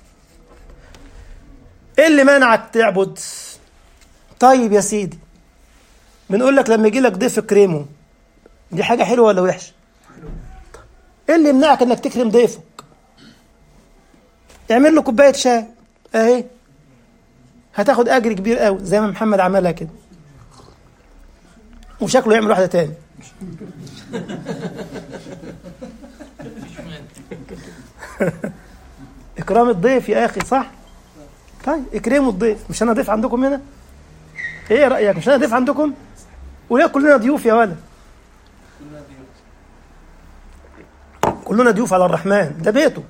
ايه اللي منعك تعبد طيب يا سيدي بنقول لك لما يجي لك ضيف اكرمه دي حاجة حلوة ولا وحشة ايه اللي يمنعك انك تكرم ضيفك اعمل له كوباية شاي اهي هتاخد اجر كبير قوي زي ما محمد عملها كده وشكله يعمل واحده تاني اكرام الضيف يا اخي صح طيب اكرموا الضيف مش انا ضيف عندكم هنا ايه رايك مش انا ضيف عندكم وليه كلنا ضيوف يا ولد كلنا ضيوف على الرحمن ده بيته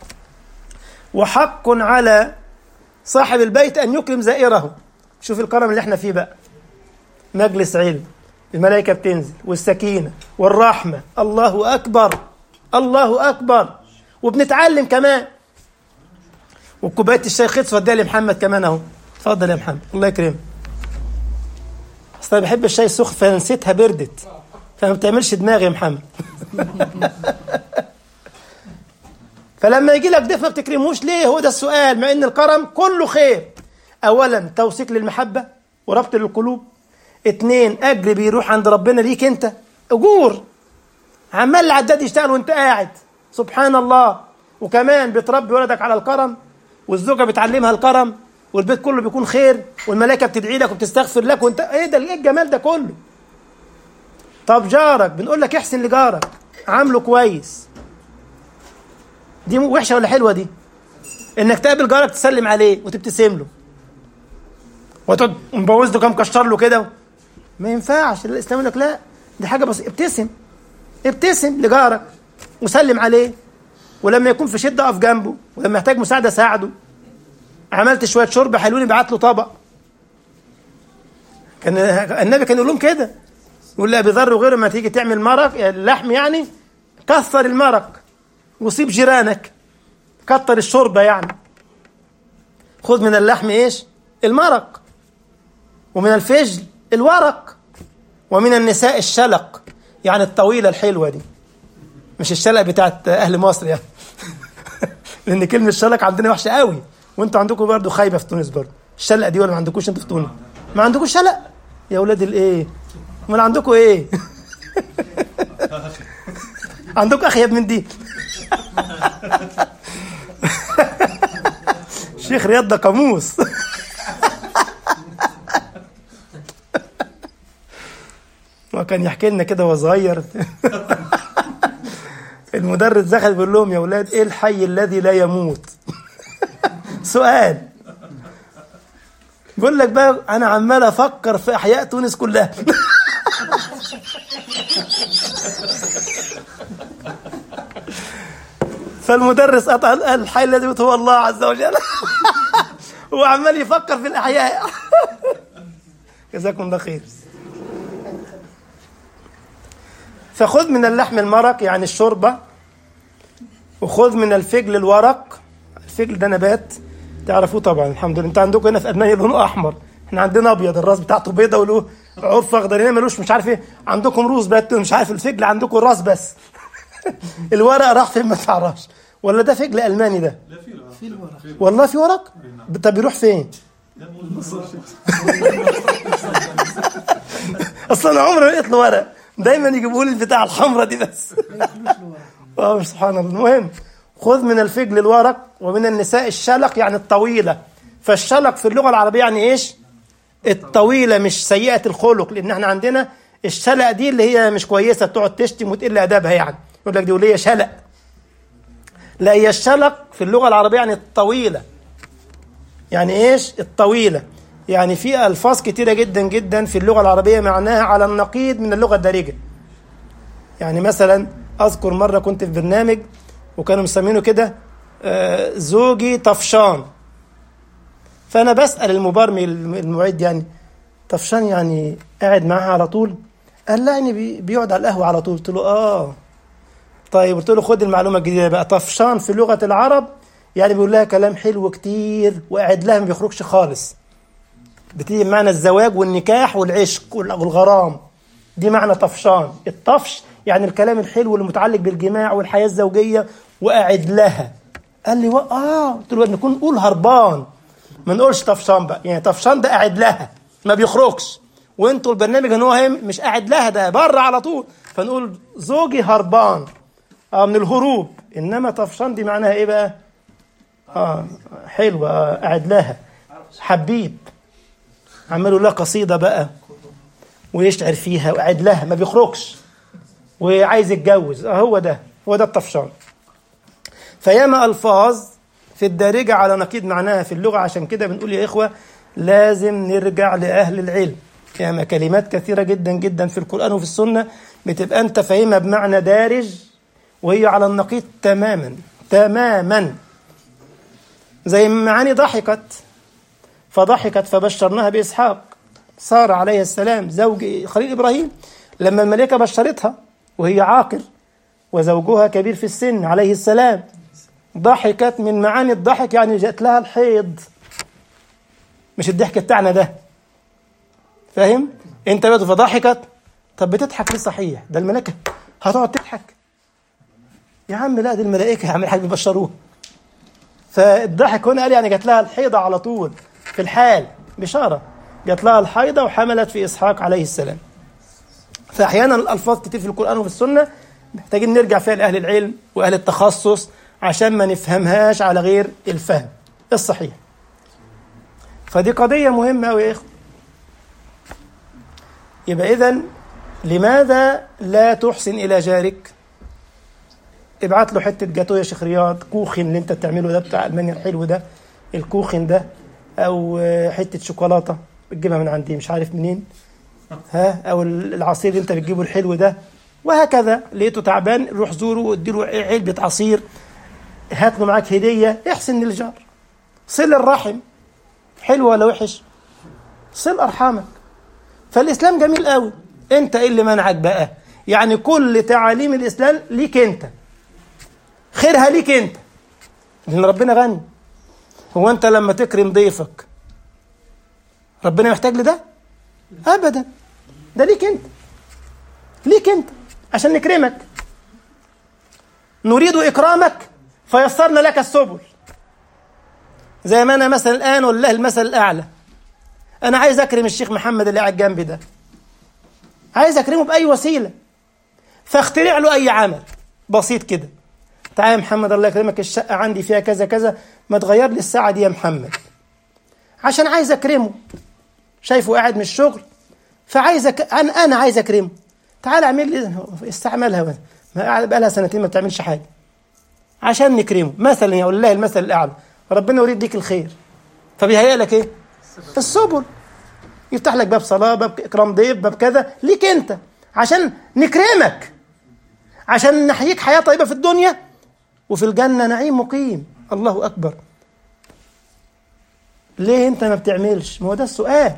وحق على صاحب البيت ان يكرم زائره شوف الكرم اللي احنا فيه بقى مجلس علم الملائكة بتنزل والسكينة والرحمة الله أكبر الله أكبر وبنتعلم كمان وكوباية الشاي خلص وديها لمحمد كمان أهو اتفضل يا محمد الله يكرمك أصل أنا بحب الشاي السخن فنسيتها بردت فما بتعملش دماغي يا محمد فلما يجي لك ضيف ما بتكرموش ليه هو ده السؤال مع ان الكرم كله خير اولا توثيق للمحبه وربط للقلوب اتنين اجر بيروح عند ربنا ليك انت اجور عمال العداد يشتغل وانت قاعد سبحان الله وكمان بتربي ولدك على الكرم والزوجه بتعلمها الكرم والبيت كله بيكون خير والملائكه بتدعي لك وبتستغفر لك وانت ايه ده ايه الجمال ده كله طب جارك بنقول لك احسن لجارك عامله كويس دي وحشه ولا حلوه دي انك تقابل جارك تسلم عليه وتبتسم له وتقعد مبوظ له كام كشر له كده ما ينفعش الاسلام يقول لك لا دي حاجه بس ابتسم ابتسم لجارك وسلم عليه ولما يكون في شده اقف جنبه ولما يحتاج مساعده ساعده عملت شويه شرب حلوين ابعت له طبق كان النبي كان يقول لهم كده يقول لابي ذر وغيره ما تيجي تعمل مرق اللحم يعني كثر المرق وصيب جيرانك كتر الشوربه يعني خذ من اللحم ايش المرق ومن الفجل الورق ومن النساء الشلق يعني الطويلة الحلوة دي مش الشلق بتاعت أهل مصر يعني لأن كلمة شلق عندنا وحشة قوي وانتوا عندكم برضه خايبة في تونس برضه الشلق دي ولا ما عندكوش انتوا في تونس ما عندكوش شلق يا ولاد الايه امال عندكم ايه عندكم اخيب من دي شيخ رياض ده قاموس وكان يحكي لنا كده وهو صغير المدرس دخل بيقول لهم يا ولاد ايه الحي الذي لا يموت سؤال بيقول لك بقى انا عمال افكر في احياء تونس كلها فالمدرس قال الحي الذي يموت هو الله عز وجل هو عمال يفكر في الاحياء جزاكم الله خير فخذ من اللحم المرق يعني الشوربة وخذ من الفجل الورق الفجل ده نبات تعرفوه طبعا الحمد لله انت عندكم هنا في المانيا لونه احمر احنا عندنا ابيض الراس بتاعته بيضه وله عرف اخضر هنا ملوش مش عارف ايه عندكم روز بقى مش عارف الفجل عندكم الراس بس الورق راح فين ما تعرفش ولا ده فجل الماني ده لا في ورق في الورق والله في ورق طب بيروح فين اصلا انا عمري ما لقيت له ورق دايما يجيبوا لي البتاع الحمراء دي بس اه سبحان الله المهم خذ من الفجل الورق ومن النساء الشلق يعني الطويله فالشلق في اللغه العربيه يعني ايش الطويله مش سيئه الخلق لان احنا عندنا الشلق دي اللي هي مش كويسه تقعد تشتم وتقل ادبها يعني يقول لك دي وليه شلق لا هي الشلق في اللغه العربيه يعني الطويله يعني ايش الطويله يعني في الفاظ كتيره جدا جدا في اللغه العربيه معناها على النقيض من اللغه الدارجه يعني مثلا اذكر مره كنت في برنامج وكانوا مسمينه كده آه، زوجي طفشان فانا بسال المبرمج المعد يعني طفشان يعني قاعد معاها على طول قال لا يعني بي- بيقعد على القهوه على طول قلت له اه طيب قلت له خد المعلومه الجديده بقى طفشان في لغه العرب يعني بيقول لها كلام حلو كتير وقاعد لها ما بيخرجش خالص بتيجي بمعنى الزواج والنكاح والعشق والغرام دي معنى طفشان الطفش يعني الكلام الحلو اللي متعلق بالجماع والحياة الزوجية وقاعد لها قال لي و... اه قلت له نكون نقول هربان ما نقولش طفشان بقى يعني طفشان ده قاعد لها ما بيخرجش وانتوا البرنامج ان هو هي مش قاعد لها ده بره على طول فنقول زوجي هربان اه من الهروب انما طفشان دي معناها ايه بقى اه حلوه آه قاعد لها حبيب عملوا لها قصيده بقى ويشعر فيها وقاعد لها ما بيخرجش وعايز يتجوز اه هو ده هو ده الطفشان فياما الفاظ في الدارجه على نقيض معناها في اللغه عشان كده بنقول يا اخوه لازم نرجع لاهل العلم ياما كلمات كثيره جدا جدا في القران وفي السنه بتبقى انت فاهمها بمعنى دارج وهي على النقيض تماما تماما زي معاني ضحكت فضحكت فبشرناها بإسحاق سارة عليه السلام زوج خليل إبراهيم لما الملائكة بشرتها وهي عاقر وزوجها كبير في السن عليه السلام ضحكت من معاني الضحك يعني جاءت لها الحيض مش الضحك بتاعنا ده فاهم انت بقى فضحكت طب بتضحك ليه صحيح ده الملائكة هتقعد تضحك يا عم لا دي الملائكة يا عم الحاج بيبشروها فالضحك هنا قال يعني جات لها الحيضة على طول في الحال بشارة جات لها الحيضة وحملت في إسحاق عليه السلام فأحيانا الألفاظ كتير في القرآن وفي السنة محتاجين نرجع فيها لأهل العلم وأهل التخصص عشان ما نفهمهاش على غير الفهم الصحيح فدي قضية مهمة أوي يا إخوة يبقى إذن لماذا لا تحسن إلى جارك ابعت له حته جاتو يا شيخ رياض كوخن اللي انت بتعمله ده بتاع المانيا الحلو ده الكوخن ده او حته شوكولاته بتجيبها من عندي مش عارف منين ها او العصير اللي انت بتجيبه الحلو ده وهكذا لقيته تعبان روح زوره واديله علبه عصير هات له معاك هديه احسن للجار صل الرحم حلو ولا وحش صل ارحامك فالاسلام جميل قوي انت ايه اللي منعك بقى يعني كل تعاليم الاسلام ليك انت خيرها ليك انت لان ربنا غني هو انت لما تكرم ضيفك ربنا محتاج لده ابدا ده ليك انت ليك انت عشان نكرمك نريد اكرامك فيسرنا لك السبل زي ما انا مثلا الان ولله المثل الاعلى انا عايز اكرم الشيخ محمد اللي قاعد جنبي ده عايز اكرمه باي وسيله فاخترع له اي عمل بسيط كده تعالى يا محمد الله يكرمك الشقه عندي فيها كذا كذا ما تغير لي الساعه دي يا محمد عشان عايز اكرمه شايفه قاعد من الشغل فعايز أك... انا انا عايز اكرمه تعال اعمل لي استعملها بس ما قاعد بقى لها سنتين ما بتعملش حاجه عشان نكرمه مثلا يا ولله المثل الاعلى ربنا يريد ليك الخير فبيهيئ لك ايه السبل يفتح لك باب صلاه باب اكرام ضيف باب كذا ليك انت عشان نكرمك عشان نحييك حياه طيبه في الدنيا وفي الجنه نعيم مقيم الله اكبر ليه انت ما بتعملش ما هو ده السؤال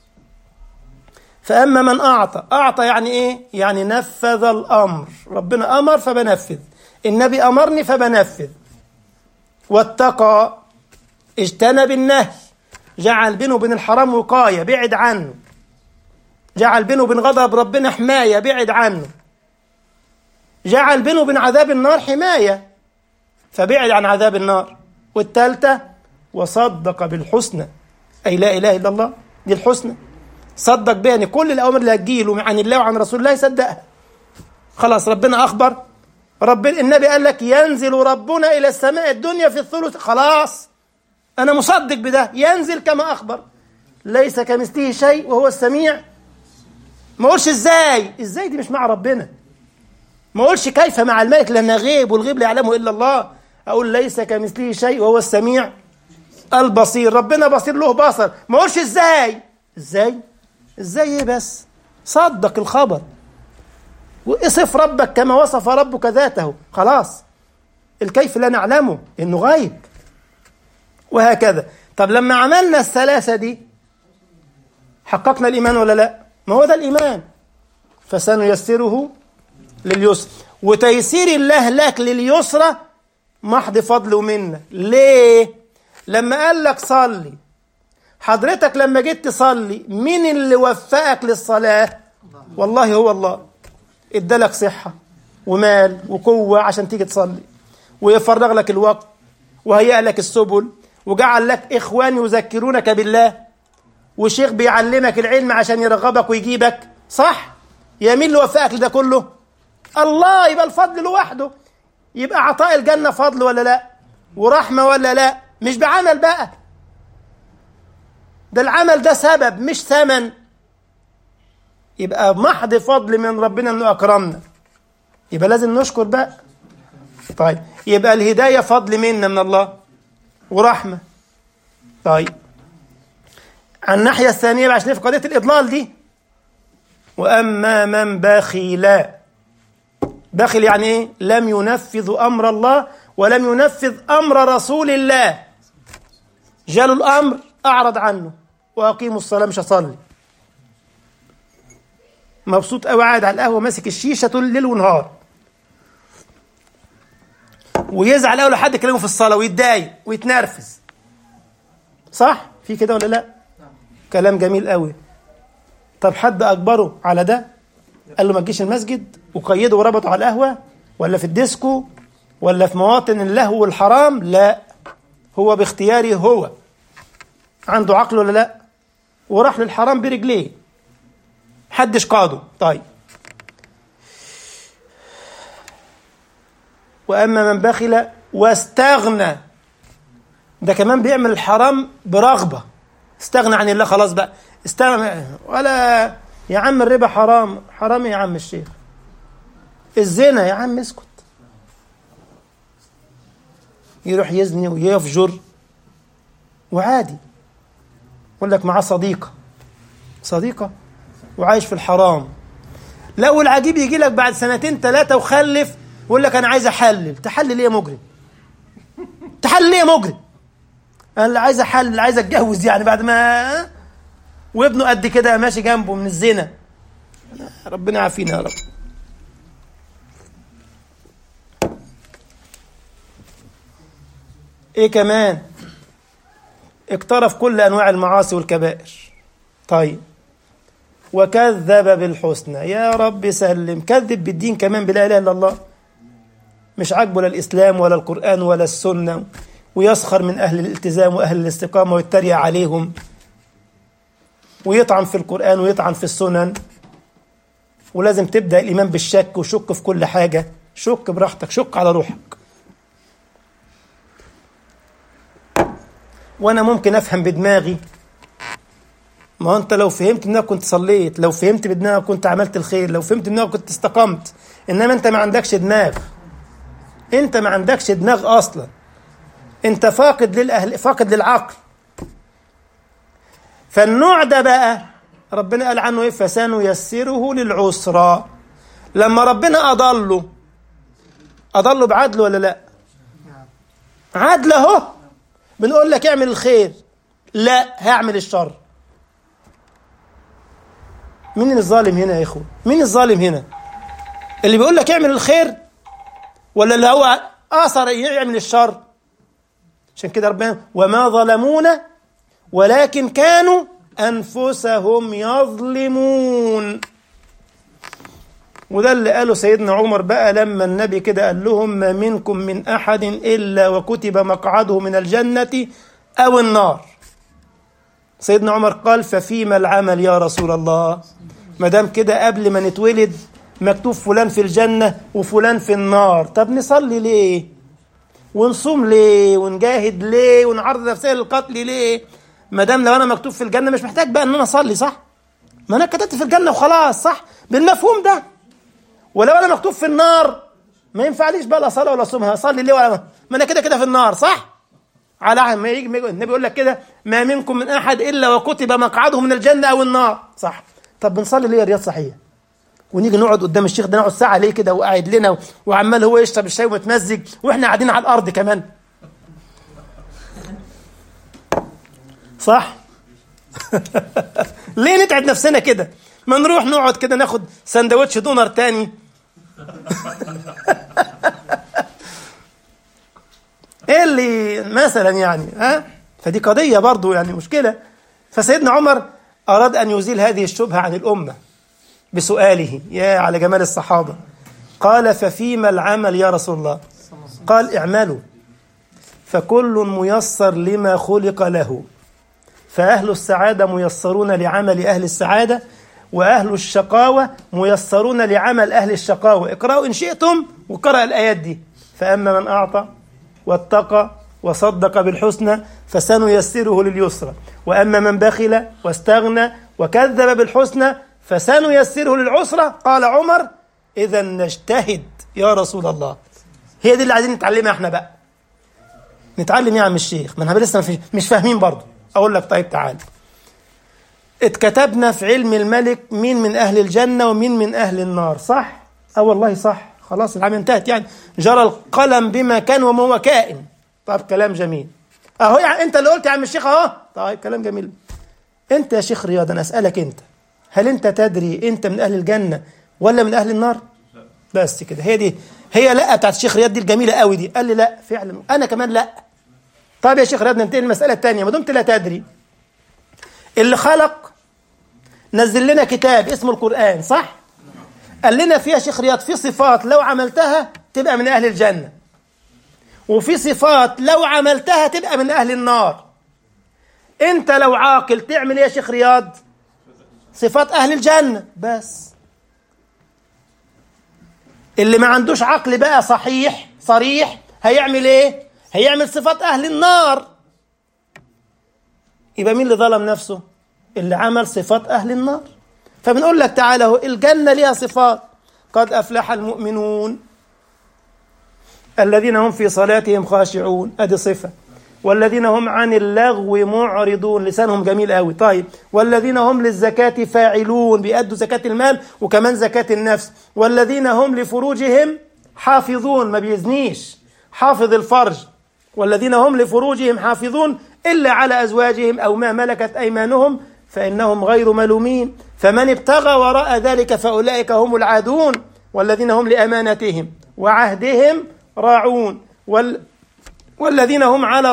فاما من اعطى اعطى يعني ايه يعني نفذ الامر ربنا امر فبنفذ النبي امرني فبنفذ واتقى اجتنب النهي جعل بينه وبين الحرام وقايه بعد عنه جعل بينه وبين غضب ربنا حمايه بعد عنه جعل بينه وبين عذاب النار حمايه فبعد عن عذاب النار والثالثه وصدق بالحسنى أي لا إله إلا الله دي الحسنى صدق بها ان كل الأوامر اللي هتجيله عن الله وعن رسول الله يصدقها خلاص ربنا أخبر ربنا النبي قال لك ينزل ربنا إلى السماء الدنيا في الثلث خلاص أنا مصدق بده ينزل كما أخبر ليس كمثله شيء وهو السميع ما اقولش ازاي ازاي دي مش مع ربنا ما اقولش كيف مع الملك لانها غيب والغيب لا يعلمه الا الله اقول ليس كمثله شيء وهو السميع البصير ربنا بصير له بصر ما اقولش ازاي ازاي ازاي ايه بس صدق الخبر واصف ربك كما وصف ربك ذاته خلاص الكيف لا نعلمه انه غيب وهكذا طب لما عملنا الثلاثه دي حققنا الايمان ولا لا ما هو ده الايمان فسنيسره لليسر وتيسير الله لك لليسرى محض فضل ومنه ليه لما قال لك صلي حضرتك لما جيت تصلي مين اللي وفقك للصلاة والله هو الله ادالك صحة ومال وقوة عشان تيجي تصلي ويفرغ لك الوقت وهيئ لك السبل وجعل لك إخوان يذكرونك بالله وشيخ بيعلمك العلم عشان يرغبك ويجيبك صح يا مين اللي وفقك لده كله الله يبقى الفضل لوحده يبقى عطاء الجنة فضل ولا لا ورحمة ولا لا مش بعمل بقى ده العمل ده سبب مش ثمن يبقى محض فضل من ربنا انه اكرمنا يبقى لازم نشكر بقى طيب يبقى الهداية فضل منا من الله ورحمة طيب عن الناحية الثانية بقى عشان في قضية الإضلال دي وأما من بخل بخل يعني إيه؟ لم ينفذ أمر الله ولم ينفذ أمر رسول الله جاله الأمر أعرض عنه وأقيموا الصلاة مش هصلي مبسوط قوي قاعد على القهوة ماسك الشيشة طول الليل ونهار ويزعل قوي لو حد كلمه في الصلاة ويتضايق ويتنرفز صح؟ في كده ولا لا؟ كلام جميل قوي طب حد أجبره على ده؟ قال له ما تجيش المسجد وقيده وربطه على القهوة ولا في الديسكو ولا في مواطن اللهو والحرام لا هو باختياره هو عنده عقل ولا لا وراح للحرام برجليه حدش قاده طيب واما من بخل واستغنى ده كمان بيعمل الحرام برغبه استغنى عن الله خلاص بقى استغنى ولا يا عم الربا حرام حرام يا عم الشيخ الزنا يا عم اسكت يروح يزني ويفجر وعادي يقول لك معاه صديقة صديقة وعايش في الحرام لا والعجيب يجي لك بعد سنتين ثلاثة وخلف ويقول لك أنا عايز أحلل تحلل ليه يا مجرم تحلل ليه يا مجرم أنا اللي عايز أحلل عايز أتجوز يعني بعد ما وابنه قد كده ماشي جنبه من الزنا ربنا يعافينا يا رب ايه كمان اقترف كل انواع المعاصي والكبائر طيب وكذب بالحسنى يا رب سلم كذب بالدين كمان بلا اله الا الله مش عاجبه لا الاسلام ولا القران ولا السنه ويسخر من اهل الالتزام واهل الاستقامه ويتريق عليهم ويطعن في القران ويطعن في السنن ولازم تبدا الايمان بالشك وشك في كل حاجه شك براحتك شك على روحك وانا ممكن افهم بدماغي ما انت لو فهمت بدماغك كنت صليت لو فهمت بدماغك كنت عملت الخير لو فهمت بدماغك كنت استقمت انما انت ما عندكش دماغ انت ما عندكش دماغ اصلا انت فاقد للاهل فاقد للعقل فالنوع ده بقى ربنا قال عنه ايه فسنيسره للعسرى لما ربنا اضله اضله بعدل ولا لا عدل اهو بنقول لك اعمل الخير لا هعمل الشر مين الظالم هنا يا اخوه مين الظالم هنا اللي بيقول لك اعمل الخير ولا اللي هو اثر يعمل الشر عشان كده ربنا وما ظلمونا ولكن كانوا انفسهم يظلمون وده اللي قاله سيدنا عمر بقى لما النبي كده قال لهم ما منكم من احد الا وكتب مقعده من الجنه او النار سيدنا عمر قال ففيما العمل يا رسول الله ما دام كده قبل ما نتولد مكتوب فلان في الجنه وفلان في النار طب نصلي ليه ونصوم ليه ونجاهد ليه ونعرض نفسنا للقتل ليه ما دام لو انا مكتوب في الجنه مش محتاج بقى ان انا اصلي صح ما انا كتبت في الجنه وخلاص صح بالمفهوم ده ولو انا مكتوب في النار ما ينفعليش بقى لا صلاه ولا صوم هصلي ليه ولا ما انا كده كده في النار صح على ما يجي النبي يقول لك كده ما منكم من احد الا وكتب مقعده من الجنه او النار صح طب بنصلي ليه يا رياض صحيح ونيجي نقعد قدام الشيخ ده نقعد ساعه ليه كده وقاعد لنا وعمال هو يشرب الشاي ومتمزج واحنا قاعدين على الارض كمان صح ليه نتعب نفسنا كده ما نروح نقعد كده ناخد سندوتش دونر تاني ايه اللي مثلا يعني ها فدي قضيه برضو يعني مشكله فسيدنا عمر اراد ان يزيل هذه الشبهه عن الامه بسؤاله يا على جمال الصحابه قال ففيما العمل يا رسول الله قال اعملوا فكل ميسر لما خلق له فأهل السعادة ميسرون لعمل أهل السعادة وأهل الشقاوة ميسرون لعمل أهل الشقاوة اقرأوا إن شئتم وقرأ الآيات دي فأما من أعطى واتقى وصدق بالحسنى فسنيسره لليسرى وأما من بخل واستغنى وكذب بالحسنى فسنيسره للعسرى قال عمر إذا نجتهد يا رسول الله هي دي اللي عايزين نتعلمها احنا بقى نتعلم يا عم الشيخ ما احنا لسه مش فاهمين برضه اقول لك طيب تعال اتكتبنا في علم الملك مين من اهل الجنه ومين من اهل النار صح اه والله صح خلاص العام انتهت يعني جرى القلم بما كان وما هو كائن طيب كلام جميل اهو يعني انت اللي قلت يا عم الشيخ اهو طيب كلام جميل انت يا شيخ رياض انا اسالك انت هل انت تدري انت من اهل الجنه ولا من اهل النار بس كده هي دي هي لا بتاعت الشيخ رياض دي الجميله قوي دي قال لي لا فعلا انا كمان لا طيب يا شيخ رياض ننتقل للمساله الثانيه ما دمت لا تدري اللي خلق نزل لنا كتاب اسمه القران صح قال لنا فيها شيخ رياض في صفات لو عملتها تبقى من اهل الجنه وفي صفات لو عملتها تبقى من اهل النار انت لو عاقل تعمل ايه يا شيخ رياض صفات اهل الجنه بس اللي ما عندوش عقل بقى صحيح صريح هيعمل ايه هيعمل صفات اهل النار يبقى مين اللي ظلم نفسه اللي عمل صفات اهل النار فبنقول لك تعالى اهو الجنه ليها صفات قد افلح المؤمنون الذين هم في صلاتهم خاشعون ادي صفه والذين هم عن اللغو معرضون لسانهم جميل قوي طيب والذين هم للزكاة فاعلون بيأدوا زكاة المال وكمان زكاة النفس والذين هم لفروجهم حافظون ما بيزنيش حافظ الفرج والذين هم لفروجهم حافظون إلا على أزواجهم أو ما ملكت أيمانهم فإنهم غير ملومين فمن ابتغى وراء ذلك فأولئك هم العادون والذين هم لأمانتهم وعهدهم راعون وال والذين هم على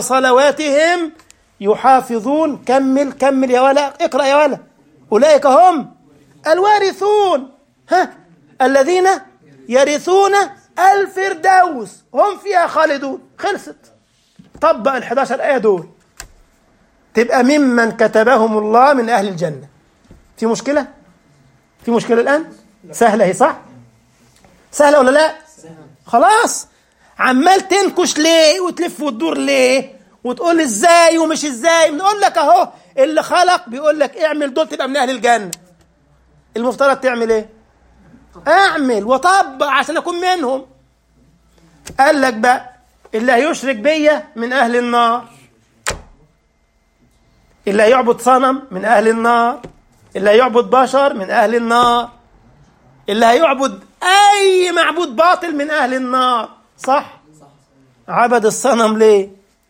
صلواتهم يحافظون كمل كمل يا ولا اقرأ يا ولا أولئك هم الوارثون ها الذين يرثون الفردوس هم فيها خالدون خلصت طبق ال 11 آية دول تبقى ممن كتبهم الله من أهل الجنة في مشكلة؟ في مشكلة الآن؟ سهلة هي صح؟ سهلة ولا لا؟ خلاص عمال تنكش ليه وتلف وتدور ليه وتقول ازاي ومش ازاي بنقول لك اهو اللي خلق بيقول لك اعمل دول تبقى من اهل الجنة المفترض تعمل ايه؟ اعمل وطبق عشان اكون منهم قال لك بقى اللي هيشرك بيا من اهل النار اللي هيعبد صنم من اهل النار اللي هيعبد بشر من اهل النار اللي هيعبد اي معبود باطل من اهل النار صح عبد الصنم ليه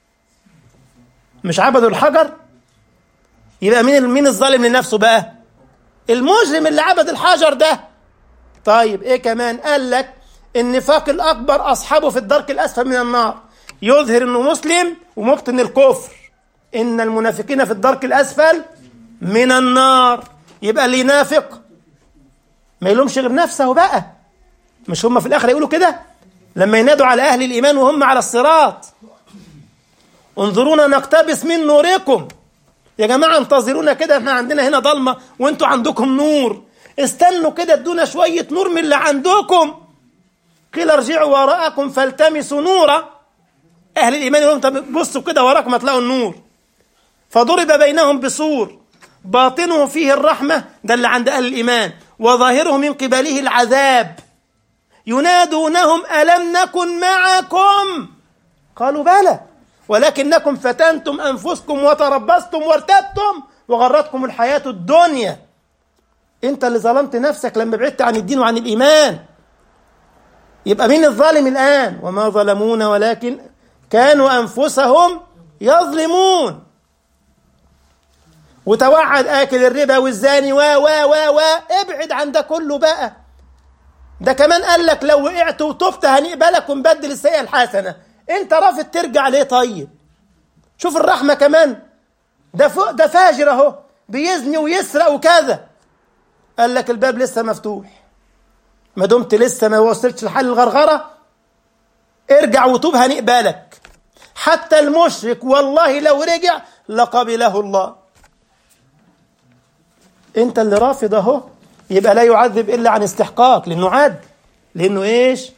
مش عبدوا الحجر يبقى مين مين الظالم لنفسه بقى المجرم اللي عبد الحجر ده طيب ايه كمان قال لك النفاق الاكبر اصحابه في الدرك الاسفل من النار يظهر انه مسلم ومبطن الكفر ان المنافقين في الدرك الاسفل من النار يبقى اللي ينافق ما يلومش غير نفسه بقى مش هم في الاخر يقولوا كده لما ينادوا على اهل الايمان وهم على الصراط انظرونا نقتبس من نوركم يا جماعه انتظرونا كده احنا عندنا هنا ضلمه وانتوا عندكم نور استنوا كده ادونا شويه نور من اللي عندكم قيل ارجعوا وراءكم فالتمسوا نورا اهل الايمان يقولون طب بصوا كده وراكم هتلاقوا النور فضرب بينهم بسور باطنه فيه الرحمه ده اللي عند اهل الايمان وظاهره من قبله العذاب ينادونهم الم نكن معكم قالوا بلى ولكنكم فتنتم انفسكم وتربصتم وارتبتم وغرتكم الحياه الدنيا انت اللي ظلمت نفسك لما بعدت عن الدين وعن الايمان يبقى مين الظالم الان وما ظلمونا ولكن كانوا انفسهم يظلمون وتوعد اكل الربا والزاني و و و و ابعد عن ده كله بقى ده كمان قال لك لو وقعت وتبت هنقبلك ونبدل السيئه الحسنه انت رافض ترجع ليه طيب شوف الرحمه كمان ده فوق ده فاجر اهو بيزني ويسرق وكذا قال لك الباب لسه مفتوح ما دمت لسه ما وصلتش لحل الغرغره ارجع وتوب هنقبلك حتى المشرك والله لو رجع لقبله الله انت اللي رافض اهو يبقى لا يعذب الا عن استحقاق لانه عاد لانه ايش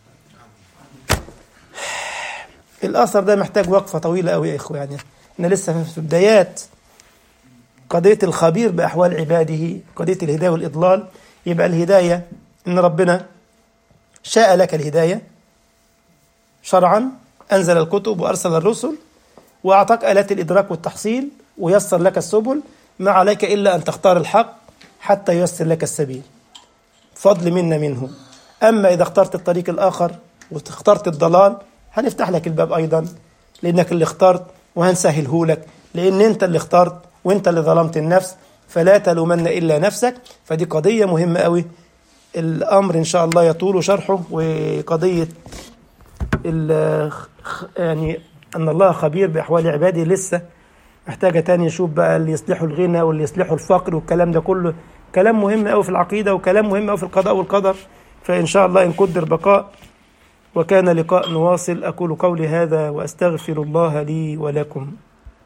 الاثر ده محتاج وقفه طويله قوي يا اخوه يعني احنا لسه في بدايات قضيه الخبير باحوال عباده قضيه الهدايه والاضلال يبقى الهدايه ان ربنا شاء لك الهدايه شرعا انزل الكتب وارسل الرسل واعطاك الات الادراك والتحصيل ويسر لك السبل ما عليك الا ان تختار الحق حتى ييسر لك السبيل فضل منا منه اما اذا اخترت الطريق الاخر واخترت الضلال هنفتح لك الباب ايضا لانك اللي اخترت وهنسهله لك لان انت اللي اخترت وانت اللي ظلمت النفس فلا تلومن الا نفسك فدي قضيه مهمه قوي الامر ان شاء الله يطول شرحه وقضيه يعني ان الله خبير باحوال عباده لسه محتاجه تاني نشوف بقى اللي يصلحوا الغنى واللي يصلحوا الفقر والكلام ده كله كلام مهم قوي في العقيده وكلام مهم قوي في القضاء والقدر فان شاء الله ان قدر بقاء وكان لقاء نواصل اقول قولي هذا واستغفر الله لي ولكم